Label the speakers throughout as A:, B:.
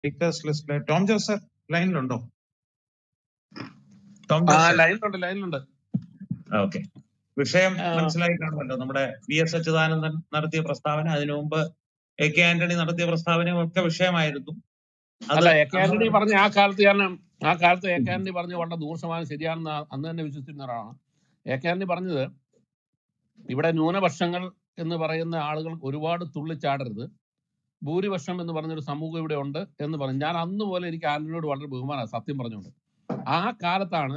A: Speakers ലിസ്റ്റിലെ Tom Jose sir ലൈനിലുണ്ടോ ടോം
B: ആ
A: ജോസ് സർ
B: ലൈനിലുണ്ട് ലൈനിലുണ്ട്
A: ഓക്കെ വിഷയം
B: ആ,
A: മനസ്സിലായി കാണുമല്ലോ നമ്മുടെ വി എസ് അച്യുതാനന്ദൻ നടത്തിയ പ്രസ്താവന അതിനു മുമ്പ് എ കെ ആന്റണി നടത്തിയ പ്രസ്താവനയും ഒക്കെ വിഷയമായിരുന്നു അത്
B: അല്ല എ കെ
A: അന്ന്
B: ആന്റണി പറഞ്ഞ ആ കാലത്ത് ഞാൻ ആ കാലത്ത് എ കെ ആന്റണി പറഞ്ഞ വളരെ നൂറ് ശതമാനം ശരിയാണെന്ന് ആ- അന്ന് തന്നെ വിശ്വസിച്ചിരുന്ന ഒരാളാണ് എ കെ ആന്റണി പറഞ്ഞത് ഇവിടെ ന്യൂനപക്ഷങ്ങൾ എന്ന് പറയുന്ന ആളുകൾ ഒരുപാട് തുള്ളിച്ചാടരുത് ഭൂരിപക്ഷം എന്ന് പറഞ്ഞൊരു സമൂഹം ഇവിടെ ഉണ്ട് എന്ന് പറഞ്ഞു ഞാൻ അന്ന് പോലെ എനിക്ക് ആന്റണിയോട് വളരെ ബഹുമാനമാണ് സത്യം പറഞ്ഞുകൊണ്ട് ആ കാലത്താണ്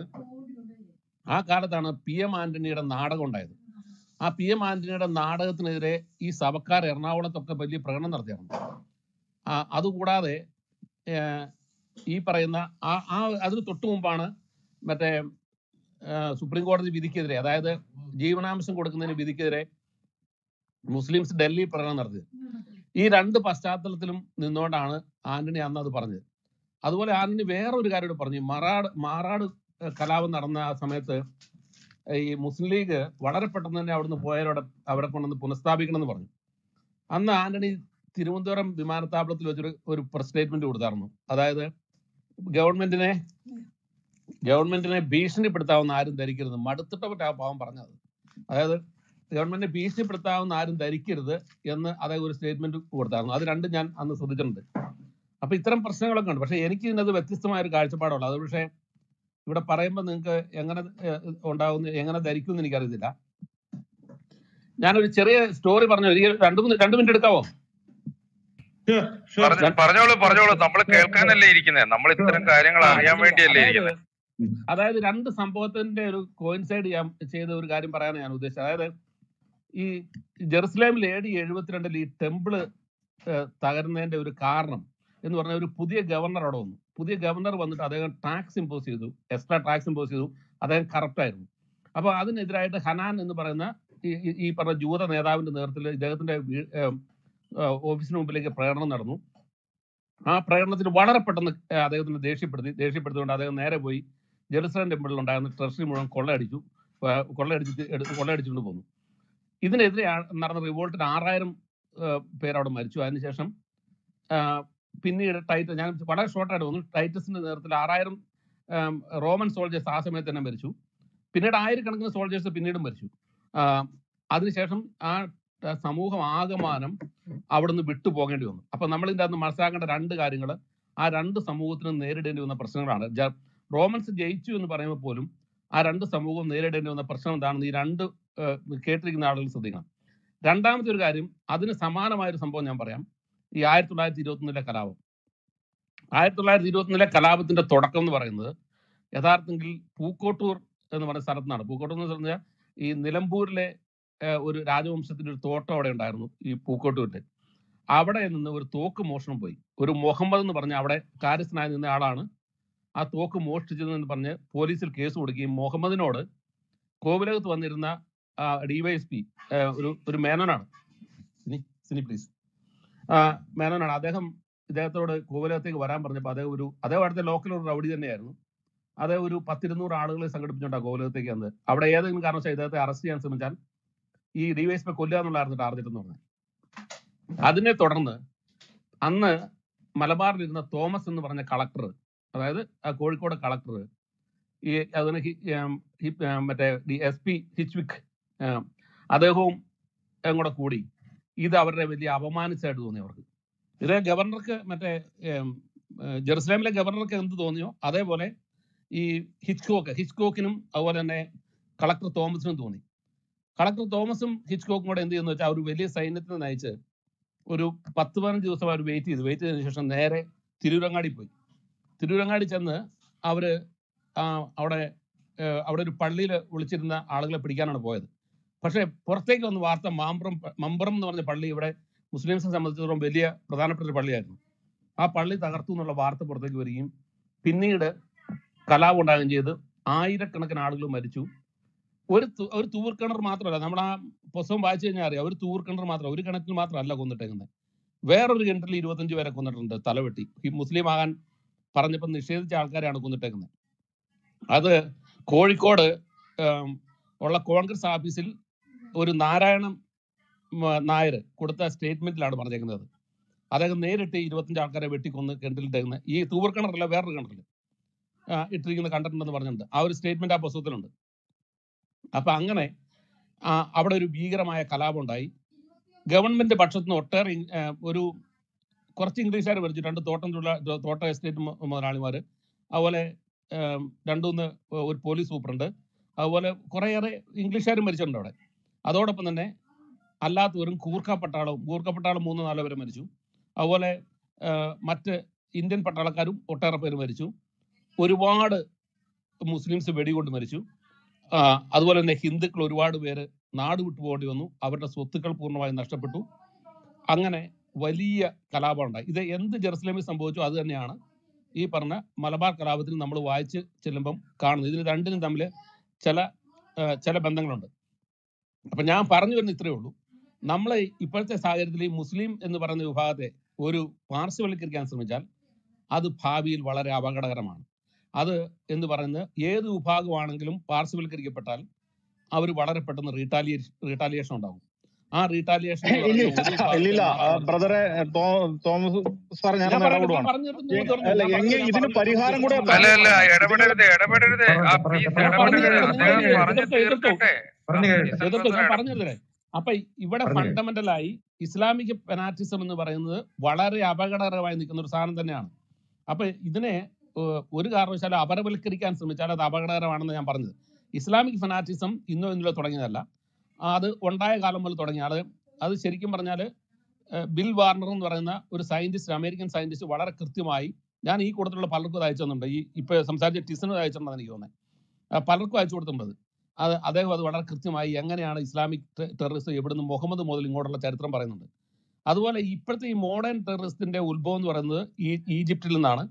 B: ആ കാലത്താണ് പി എം ആന്റണിയുടെ നാടകം ഉണ്ടായത് ആ പി എം ആന്റണിയുടെ നാടകത്തിനെതിരെ ഈ സഭക്കാർ എറണാകുളത്തൊക്കെ വലിയ പ്രകടനം നടത്തിയാണ് ആ, അതുകൂടാതെ ഏഹ്, ഈ പറയുന്ന ആ ആ അതിന് തൊട്ടു മുമ്പാണ് മറ്റേ ഏഹ്, സുപ്രീം കോടതി വിധിക്കെതിരെ അതായത് ജീവനാംശം കൊടുക്കുന്നതിന് വിധിക്കെതിരെ മുസ്ലിംസ് ഡൽഹി പ്രകടനം നടത്തിയത് ഈ രണ്ട് പശ്ചാത്തലത്തിലും നിന്നുകൊണ്ടാണ് ആന്റണി അന്ന് അത് പറഞ്ഞത് അതുപോലെ ആന്റണി വേറൊരു കാര്യം കൂടി പറഞ്ഞു മറാട് മാറാട് ഏഹ്, കലാപം നടന്ന ആ സമയത്ത് ഈ മുസ്ലിം ലീഗ് വളരെ പെട്ടെന്ന് തന്നെ അവിടുന്ന് പോയവരോടെ അവരെ കൊണ്ടുവന്ന് പുനഃസ്ഥാപിക്കണം എന്ന് പറഞ്ഞു അന്ന് ആന്റണി തിരുവനന്തപുരം വിമാനത്താവളത്തിൽ വെച്ചൊരു ഒരു പ്രസ് സ്റ്റേറ്റ്മെന്റ് കൊടുത്തായിരുന്നു അതായത് ഗവൺമെന്റിനെ ഗവൺമെന്റിനെ ഭീഷണിപ്പെടുത്താവുന്ന ആരും ധരിക്കരുത് മടുത്തിട്ട പറ്റ ആ പാവം പറഞ്ഞത് അതായത് ഗവൺമെന്റിനെ ഭീഷണിപ്പെടുത്താവുന്ന ആരും ധരിക്കരുത് എന്ന് അദ്ദേഹം ഒരു സ്റ്റേറ്റ്മെന്റ് കൊടുത്തായിരുന്നു അത് രണ്ടും ഞാൻ അന്ന് ശ്രദ്ധിച്ചിട്ടുണ്ട് അപ്പൊ ഇത്തരം പ്രശ്നങ്ങളൊക്കെ ഉണ്ട് പക്ഷെ എനിക്ക് ഇതിനകത്ത് വ്യത്യസ്തമായ ഒരു കാഴ്ചപ്പാടുള്ളത് അത് പക്ഷേ ഇവിടെ പറയുമ്പോൾ നിങ്ങൾക്ക് എങ്ങനെ ഏഹ്, ഉണ്ടാവുന്ന എങ്ങനെ ധരിക്കും എന്ന് എനിക്കറിയത്തില്ല ഞാനൊരു ചെറിയ സ്റ്റോറി പറഞ്ഞു ഒരു രണ്ട് മൂന്ന് രണ്ട് മിനിറ്റ് എടുക്കാവോ
A: ഷുവർ ഷുവർ
C: പറഞ്ഞ
B: ഞാൻ-
C: പറഞ്ഞോളൂ പറഞ്ഞോളൂ നമ്മൾ
A: ഷുവർ ഷുവർ
C: കേൾക്കാനല്ലേ ഇരിക്കുന്നത് നമ്മൾ ഇത്തരം കാര്യങ്ങൾ
B: ആ
C: അറിയാൻ
B: ഇത്
C: വേണ്ടിയല്ലേ
B: അതായത്
C: ഇരിക്കുന്നത്
B: അതായത് രണ്ട് സംഭവത്തിന്റെ ഒരു കോയിൻസൈഡ് ചെയ്യാൻ ചെയ്ത ഒരു കാര്യം പറയാനാണ് ഞാൻ ഉദ്ദേശിച്ചത് അതായത് ഈ ജെറുസലേമിൽ എ ഡി എഴുപത്തിരണ്ടിൽ ഈ ടെമ്പിള് തകരുന്നതിന്റെ ഒരു കാരണം എന്ന് പറഞ്ഞാൽ ഒരു പുതിയ ഗവർണർ അവിടെ വന്നു പുതിയ ഗവർണർ വന്നിട്ട് അദ്ദേഹം ടാക്സ് ഇമ്പോസ് ചെയ്തു എക്സ്ട്രാ ടാക്സ് ഇമ്പോസ് ചെയ്തു അദ്ദേഹം കറപ്റ്റ് ആയിരുന്നു അപ്പൊ അതിനെതിരായിട്ട് ഹനാൻ എന്ന് പറയുന്ന ഈ ഈ- ഈ പറഞ്ഞ ജൂത നേതാവിന്റെ നേതൃത്വത്തിൽ ഇദ്ദേഹത്തിന്റെ വീ- ഏം, ആ, ഓഫീസിന് മുമ്പിലേക്ക് പ്രകടനം നടന്നു ആ പ്രകടനത്തിൽ വളരെ പെട്ടെന്ന് ഏ, അദ്ദേഹത്തിന് ദേഷ്യപ്പെടുത്തി ദേഷ്യപ്പെടുത്തിക്കൊണ്ട് അദ്ദേഹം നേരെ പോയി ജെറുസലേം ടെമ്പിളിൽ ഉണ്ടായിരുന്ന ട്രഷറി മുഴുവൻ കൊള്ളയടിച്ചു ആ, കൊള്ളയടിച്ച് എടുത്ത് കൊള്ളയടിച്ചുകൊണ്ട് പോന്നു ഇതിനെതിരെ ആ- നടന്ന റിവോൾട്ടിൽ ആറായിരം പേര് അവിടെ മരിച്ചു അതിനുശേഷം ആ, പിന്നീട് ടൈറ്റ് ഞാൻ വളരെ ഷോർട്ടായിട്ട് വന്നു ടൈറ്റസിന്റെ നേതൃത്വത്തിൽ ആറായിരം ആം, റോമൻ സോൾജേഴ്സ് ആ സമയത്ത് തന്നെ മരിച്ചു പിന്നീട് ആയിരക്കണക്കിന് സോൾജേഴ്സ് പിന്നീടും മരിച്ചു ആ, അതിനുശേഷം ആ ആ സമൂഹം ആകമാനം അവിടുന്ന് വിട്ടു പോകേണ്ടി വന്നു അപ്പൊ നമ്മൾ ഇതിന്റെ അകത്ത് മനസ്സിലാക്കേണ്ട രണ്ട് കാര്യങ്ങൾ ആ രണ്ട് സമൂഹത്തിനും നേരിടേണ്ടി വന്ന പ്രശ്നങ്ങളാണ് ജ- റോമൻസ് ജയിച്ചു എന്ന് പറയുമ്പോൾ പോലും ആ രണ്ട് സമൂഹവും നേരിടേണ്ടി വന്ന പ്രശ്നം എന്താണെന്ന് ഈ രണ്ട് ഏഹ്, കേട്ടിരിക്കുന്ന ആളുകൾ ശ്രദ്ധിക്കണം രണ്ടാമത്തെ ഒരു കാര്യം അതിന് സമാനമായ ഒരു സംഭവം ഞാൻ പറയാം ഈ ആയിരത്തി തൊള്ളായിരത്തി ഇരുപത്തൊന്നിലെ കലാപം ആയിരത്തി തൊള്ളായിരത്തി ഇരുപത്തൊന്നിലെ കലാപത്തിന്റെ തുടക്കം എന്ന് പറയുന്നത് യഥാർത്ഥത്തിൽ പൂക്കോട്ടൂർ എന്ന് പറയുന്ന സ്ഥലത്ത് നിന്നാണ് പൂക്കോട്ടൂർ എന്ന് പറഞ്ഞാൽ ഈ നിലമ്പൂരിലെ ഏഹ്, ഒരു രാജവംശത്തിന്റെ ഒരു തോട്ടം അവിടെ ഉണ്ടായിരുന്നു ഈ പൂക്കോട്ടൂരിൽ അവിടെ നിന്ന് ഒരു തോക്ക് മോഷണം പോയി ഒരു മുഹമ്മദ് എന്ന് പറഞ്ഞ അവിടെ കാര്യസ്ഥനായി നിന്ന ആളാണ് ആ തോക്ക് മോഷ്ടിച്ചതെന്ന് പറഞ്ഞ് പോലീസിൽ കേസ് കൊടുക്കുകയും മുഹമ്മദിനോട് കോവിലകത്ത് വന്നിരുന്ന ഡിവൈഎസ്പി ഒരു ഒരു മേനോനാണ് സിനി സിനി പ്ലീസ് മേനോനാണ് അദ്ദേഹം ഇദ്ദേഹത്തോട് കോവിലകത്തേക്ക് വരാൻ പറഞ്ഞപ്പോൾ അദ്ദേഹം ഒരു അദ്ദേഹം അവിടുത്തെ ലോക്കൽ ഒരു റൗഡി തന്നെയായിരുന്നു അദ്ദേഹം ഒരു പത്തിരുന്നൂറ് ആളുകളെ സംഘടിപ്പിച്ചുകൊണ്ടാണ് കോവിലകത്തേക്ക് വന്നത് അവിടെ ഏതെങ്കിലും കാരണവശാൽ ഇദ്ദേഹത്തെ അറസ്റ്റ് ചെയ്യാൻ ശ്രമിച്ചാൽ ഈ ഡിവൈഎസ്പി കൊല്ലുക എന്നുള്ളതായിരുന്നു ടാർഗറ്റ് എന്ന് പറഞ്ഞത് അതിനെ തുടർന്ന് അന്ന് മലബാറിലിരുന്ന തോമസ് എന്ന് പറഞ്ഞ കളക്ടർ അതായത് ആ കോഴിക്കോട് കളക്ടർ ഈ അതിന് ഹി- ഏം, ഹി- ഏം, മറ്റേ ഡി എസ് പി ഹിച്ച്വിക് ഏം, അദ്ദേഹവും ഏം കൂടെ കൂടി ഇത് അവരുടെ വലിയ അപമാനിച്ചായിട്ട് തോന്നി അവർക്ക് ഇത് ഗവർണർക്ക് മറ്റേ ഏം, ഏ, ജെറുസലേമിലെ ഗവർണർക്ക് എന്ത് തോന്നിയോ അതേപോലെ ഈ ഹിച്ച്കോക്ക് ഹിച്ച്കോക്കിനും അതുപോലെ തന്നെ കളക്ടർ തോമസിനും തോന്നി കളക്ടർ തോമസും ഹിച്ച്കോക്കും കൂടെ എന്ത് ചെയ്യുന്നു വെച്ചാൽ ഒരു വലിയ സൈന്യത്തിനെ നയിച്ച് ഒരു പത്ത് പതിനഞ്ച് ദിവസം അവർ വെയിറ്റ് ചെയ്തു വെയിറ്റ് ചെയ്തതിനു ശേഷം നേരെ തിരൂരങ്ങാടി പോയി തിരൂരങ്ങാടി ചെന്ന് അവര് ആ, അവിടെ ഏഹ്, അവിടെ ഒരു പള്ളിയിൽ വിളിച്ചിരുന്ന ആളുകളെ പിടിക്കാനാണ് പോയത് പക്ഷേ പുറത്തേക്ക് വന്ന വാർത്ത മാമ്പ്രം മമ്പറം എന്ന് പറഞ്ഞ പള്ളി ഇവിടെ മുസ്ലിംസിനെ സംബന്ധിച്ചിടത്തോളം വലിയ പ്രധാനപ്പെട്ട ഒരു പള്ളിയായിരുന്നു ആ പള്ളി തകർത്തു എന്നുള്ള വാർത്ത പുറത്തേക്ക് വരികയും പിന്നീട് കലാപം ഉണ്ടാകുകയും ചെയ്ത് ആയിരക്കണക്കിന് ആളുകൾ മരിച്ചു ഒരു തു- ഒരു തൂർക്കിണർ മാത്രമല്ല നമ്മൾ ആ പുസ്തകം വായിച്ചു കഴിഞ്ഞാൽ അറിയാം ഒരു തൂർക്കിണർ മാത്രം ഒരു കിണറ്റിൽ മാത്രമല്ല കൊന്നിട്ടേക്കുന്നത് വേറൊരു കിണറ്റിൽ ഇരുപത്തഞ്ച് പേരെ കൊന്നിട്ടുണ്ട് തലവെട്ടി ഈ മുസ്ലിം ആകാൻ പറഞ്ഞപ്പോൾ നിഷേധിച്ച ആൾക്കാരെയാണ് കൊന്നിട്ടേക്കുന്നത് അത് കോഴിക്കോട് ഉം, ഉള്ള കോൺഗ്രസ് ഓഫീസിൽ ഒരു നാരായണൻ മ, നായർ കൊടുത്ത സ്റ്റേറ്റ്മെന്റിലാണ് പറഞ്ഞേക്കുന്നത് അദ്ദേഹം നേരിട്ട് ഇരുപത്തഞ്ച് ആൾക്കാരെ വെട്ടിക്കൊന്ന് കിണറ്റിലിട്ടേക്കുന്ന ഈ തൂവർ കിണറല്ല വേറൊരു കിണറിൽ ആ, ഇട്ടിരിക്കുന്ന കണ്ടിട്ടുണ്ടെന്ന് പറഞ്ഞിട്ടുണ്ട് ആ ഒരു സ്റ്റേറ്റ്മെന്റ് ആ പുസ്തകത്തിലുണ്ട് അപ്പൊ അങ്ങനെ ആ, അവിടെ ഒരു ഭീകരമായ കലാപം ഉണ്ടായി ഗവൺമെന്റ് പക്ഷത്തു നിന്ന് ഒട്ടേറെ ഇ- ആ, ഒരു കുറച്ച് ഇംഗ്ലീഷുകാർ മരിച്ചു രണ്ട് തോട്ടം തൊഴിലാ- തോ- തോട്ട എസ്റ്റേറ്റ് മു- മുതലാളിമാര് അതുപോലെ ഏം, രണ്ടുമൂന്ന് ഒരു പോലീസ് സൂപ്രണ്ട് അതുപോലെ കുറേയേറെ ഇംഗ്ലീഷുകാർ മരിച്ചിട്ടുണ്ട് അവിടെ അതോടൊപ്പം തന്നെ അല്ലാത്തവരും കൂർക്ക പട്ടാളവും കൂർക്ക പട്ടാളം മൂന്ന് നാലോ പേര് മരിച്ചു അതുപോലെ ആ, മറ്റ് ഇന്ത്യൻ പട്ടാളക്കാരും ഒട്ടേറെ പേര് മരിച്ചു ഒരുപാട് മുസ്ലിംസ് വെടികൊണ്ട് മരിച്ചു ആ, അതുപോലെ തന്നെ ഹിന്ദുക്കൾ ഒരുപാട് പേര് നാട് വിട്ടു പോകേണ്ടി വന്നു അവരുടെ സ്വത്തുക്കൾ പൂർണ്ണമായും നഷ്ടപ്പെട്ടു അങ്ങനെ വലിയ കലാപം ഉണ്ടായി ഇത് എന്ത് ജെറുസലേമിൽ സംഭവിച്ചു അത് തന്നെയാണ് ഈ പറഞ്ഞ മലബാർ കലാപത്തിൽ നമ്മൾ വായിച്ച് ചെല്ലുമ്പം കാണുന്നത് ഇതിന് രണ്ടിനും തമ്മിൽ ചില ആ, ചില ബന്ധങ്ങളുണ്ട് അപ്പൊ ഞാൻ പറഞ്ഞു വരുന്ന ഇത്രയേ ഉള്ളൂ നമ്മൾ ഇപ്പോഴത്തെ സാഹചര്യത്തിൽ ഈ മുസ്ലിം എന്ന് പറയുന്ന വിഭാഗത്തെ ഒരു പാർശ്വവൽക്കരിക്കാൻ ശ്രമിച്ചാൽ അത് ഭാവിയിൽ വളരെ അപകടകരമാണ് അത് എന്ന് പറയുന്നത് ഏത് വിഭാഗമാണെങ്കിലും പാർശ്വവൽക്കരിക്കപ്പെട്ടാൽ അവർ വളരെ പെട്ടെന്ന് റീറ്റാലിയേഷൻ റീറ്റാലിയേഷൻ ഉണ്ടാകും ആ റീറ്റാലിയേഷൻ എന്ന്
D: ഇല്ല
B: പറയുന്നത് ഒരു
D: ഇല്ലില്ല
B: വിഭാഗത്തെ
D: ബ്രദറെ തോമസ് സാർ
B: ഞാൻ
D: ഞാനൊന്ന്
B: പറയട്ടെ ഞാൻ
D: ഇടപെടുവാണ്
B: പറഞ്ഞു തീർന്നു നിങ്ങൾ
D: എ-
B: തുറന്നു
D: അല്ല
B: ഞാൻ
D: എങ്കിൽ
B: പറഞ്ഞു ഞാൻ
D: ഇതിന്
B: പറഞ്ഞു
D: പരിഹാരം കൂടെ
B: തീർന്നു
C: അല്ല അല്ല
D: ഇതിനുള്ള
C: ഇടപെടരുത് ഇടപെടരുത് ആ
D: ആ,
C: പ്ലീസ്
B: ഞാൻ പറഞ്ഞു
C: ഇടപെടരുത്
B: തീർന്നു നിങ്ങൾ
C: അദ്ദേഹം പറഞ്ഞു
B: എതിർത്തോ എതിർത്തോ
C: തീർക്കട്ടെ ആ
A: പറഞ്ഞു
C: പ്ലീസ്
A: കഴിഞ്ഞു
B: എതിർത്തോ ഞാൻ
C: ബ്രദറെ
B: പറഞ്ഞു തരേ അപ്പൊ ഇവിടെ
A: പറഞ്ഞു കഴിഞ്ഞു
B: ഫണ്ടമെന്റലായി ഇസ്ലാമിക് ഫെനാറ്റിസം എന്ന് പറയുന്നത് വളരെ അപകടകരമായി നിൽക്കുന്ന ഒരു സാധനം തന്നെയാണ് അപ്പൊ ഇതിനെ ഏഹ്, ഒരു കാരണവശാലും അപരവൽക്കരിക്കാൻ ശ്രമിച്ചാൽ അത് അപകടകരമാണെന്ന് ഞാൻ പറഞ്ഞത് ഇസ്ലാമിക് ഫെനാറ്റിസം ഇന്നോ ഇന്നലെ തുടങ്ങിയതല്ല അത് ഉണ്ടായ കാലം മുതൽ തുടങ്ങിയ ആള് അത് ശരിക്കും പറഞ്ഞാൽ ബിൽ വാർണർ എന്ന് പറയുന്ന ഒരു സയന്റിസ്റ്റ് അമേരിക്കൻ സയന്റിസ്റ്റ് വളരെ കൃത്യമായി ഞാൻ ഈ കൂട്ടത്തിലുള്ള പലർക്കും അത് അയച്ചു തന്നിട്ടുണ്ട് ഈ ഇപ്പൊ സംസാരിച്ച ടിസന് അയച്ചിട്ടുണ്ടെന്ന് എനിക്ക് തോന്നുന്നത് പലർക്കും അയച്ചു കൊടുത്തിട്ടുണ്ട് അത് അദ്ദേഹം അത് വളരെ കൃത്യമായി എങ്ങനെയാണ് ഇസ്ലാമിക് ടെററിസ്റ്റ് എവിടുന്ന് മുഹമ്മദ് മുതൽ ഇങ്ങോട്ടുള്ള ചരിത്രം പറയുന്നുണ്ട് അതുപോലെ ഇപ്പോഴത്തെ ഈ മോഡേൺ ടെററിസ്റ്റിന്റെ ഉത്ഭവം എന്ന് പറയുന്നത് ഈ ഈജിപ്തിൽ നിന്നാണ്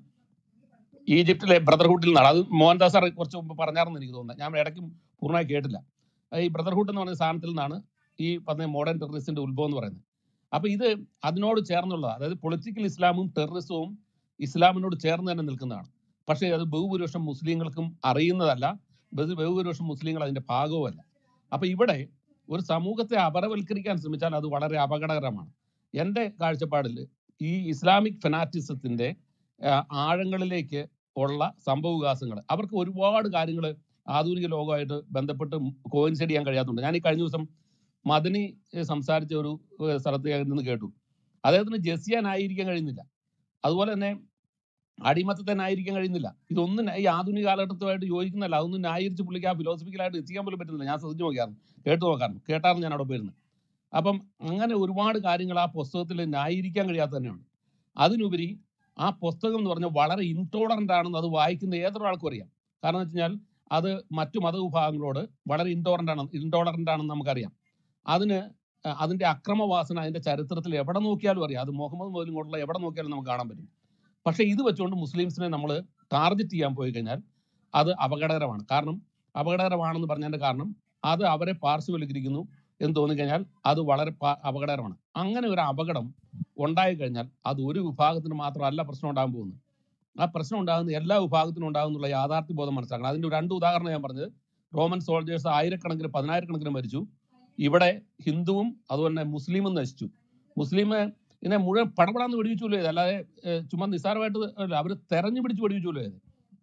B: ഈജിപ്തിലെ ബ്രദർഹുഡിൽ നിന്നാണ് അത് മോഹൻദാസ് സാർ കുറച്ച് മുമ്പ് പറഞ്ഞാർന്ന് എനിക്ക് തോന്നുന്നത് ഞാൻ ഇടയ്ക്ക് പൂർണ്ണമായി കേട്ടില്ല ഈ ബ്രദർഹുഡ് എന്ന് പറയുന്ന സാധനത്തിൽ നിന്നാണ് ഈ പറഞ്ഞ മോഡേൺ ടെററിസ്റ്റിന്റെ ഉത്ഭവം എന്ന് പറയുന്നത് അപ്പൊ ഇത് അതിനോട് ചേർന്നുള്ളതാണ് അതായത് പൊളിറ്റിക്കൽ ഇസ്ലാമും ടെററിസവും ഇസ്ലാമിനോട് ചേർന്ന് തന്നെ നിൽക്കുന്നതാണ് പക്ഷേ അത് ബഹുഭൂരിപക്ഷം മുസ്ലിങ്ങൾക്കും അറിയുന്നതല്ല ബഹു- ബഹുഭൂരിപക്ഷം മുസ്ലിങ്ങൾ അതിന്റെ ഭാഗവുമല്ല അപ്പൊ ഇവിടെ ഒരു സമൂഹത്തെ അപരവൽക്കരിക്കാൻ ശ്രമിച്ചാൽ അത് വളരെ അപകടകരമാണ് എൻ്റെ കാഴ്ചപ്പാടിൽ ഈ ഇസ്ലാമിക് ഫെനാറ്റിസത്തിന്റെ ആ, ആഴങ്ങളിലേക്ക് ഉള്ള സംഭവവികാസങ്ങൾ അവർക്ക് ഒരുപാട് കാര്യങ്ങൾ ആധുനിക ലോകമായിട്ട് ബന്ധപ്പെട്ട് കോയിൻസൈഡ് ചെയ്യാൻ കഴിയാത്തതുണ്ട് ഞാൻ ഈ കഴിഞ്ഞ ദിവസം മദനി ഏഹ്, സംസാരിച്ച ഒരു ഏഹ്, സ്ഥലത്ത് ഞാൻ നിന്ന് കേട്ടു അദ്ദേഹത്തിന് ജസിയാനായിരിക്കാൻ കഴിയുന്നില്ല അതുപോലെ തന്നെ അടിമത്തത്തെ ന്യായീകരിക്കാൻ കഴിയുന്നില്ല ഇതൊന്നും ഈ ആധുനിക കാലഘട്ടത്തുമായിട്ട് യോജിക്കുന്നില്ല അതൊന്നും ന്യായീകരിച്ച് പുള്ളിക്ക് ആ ഫിലോസഫിക്കലായിട്ട് എത്തിക്കാൻ പോലും പറ്റുന്നില്ല ഞാൻ ശ്രദ്ധിച്ചു നോക്കിയായിരുന്നു കേട്ടു നോക്കാറുണ്ട് കേട്ടായിരുന്നു ഞാൻ അവിടെ പോയിരുന്നത് അപ്പം അങ്ങനെ ഒരുപാട് കാര്യങ്ങൾ ആ പുസ്തകത്തിൽ ന്യായീകരിക്കാൻ കഴിയാത്ത തന്നെയാണ് അതിനുപരി ആ പുസ്തകം എന്ന് പറഞ്ഞാൽ വളരെ ഇൻടോളറന്റ് ആണെന്ന് അത് വായിക്കുന്ന ഏതൊരാൾക്കും അറിയാം കാരണം എന്ന് വെച്ച് കഴിഞ്ഞാൽ അത് മറ്റു മതവിഭാഗങ്ങളോട് വളരെ ഇൻടോളറന്റ് ആണ് ഇൻടോളറന്റ് ആണെന്ന് നമുക്കറിയാം അതിന് അഹ് അതിന്റെ അക്രമവാസന അതിന്റെ ചരിത്രത്തിൽ എവിടെ നോക്കിയാലും അറിയാം അത് മുഹമ്മദ് മുതൽ ഇങ്ങോട്ടുള്ള എവിടെ നോക്കിയാലും നമുക്ക് കാണാൻ പറ്റും പക്ഷേ ഇത് വെച്ചുകൊണ്ട് മുസ്ലിംസിനെ നമ്മൾ ടാർഗറ്റ് ചെയ്യാൻ പോയി കഴിഞ്ഞാൽ അത് അപകടകരമാണ് കാരണം അപകടകരമാണെന്ന് പറഞ്ഞതിന്റെ കാരണം അത് അവരെ പാർശ്വവൽക്കരിക്കുന്നു എന്ന് തോന്നിക്കഴിഞ്ഞാൽ അത് വളരെ പ- അപകടകരമാണ് അങ്ങനെ ഒരു അപകടം ഉണ്ടായി കഴിഞ്ഞാൽ അത് ഒരു വിഭാഗത്തിന് മാത്രമല്ല പ്രശ്നം ഉണ്ടാകാൻ പോകുന്നത് ആ പ്രശ്നം ഉണ്ടാകുന്ന എല്ലാ വിഭാഗത്തിനും ഉണ്ടാകുന്നുള്ള യാഥാർത്ഥ്യ ബോധം മനസ്സിലാക്കണം അതിന്റെ രണ്ട് ഉദാഹരണം ഞാൻ പറഞ്ഞത് റോമൻ സോൾജേഴ്സ് ആയിരക്കണക്കിന് പതിനായിരക്കണക്കിന് മരിച്ചു ഇവിടെ ഹിന്ദുവും അതുപോലെ തന്നെ മുസ്ലിമും നശിച്ചു മുസ്ലിം ഇതിനെ മുഴുവൻ പടപടാന്ന് വെടിവെച്ചുല്ലോ ഇത് അല്ലാതെ ഏഹ്, ചുമ്മാ നിസ്സാരമായിട്ട് അല്ല അവർ തെരഞ്ഞു പിടിച്ച് വെടിവെച്ചുല്ലോ ഇത്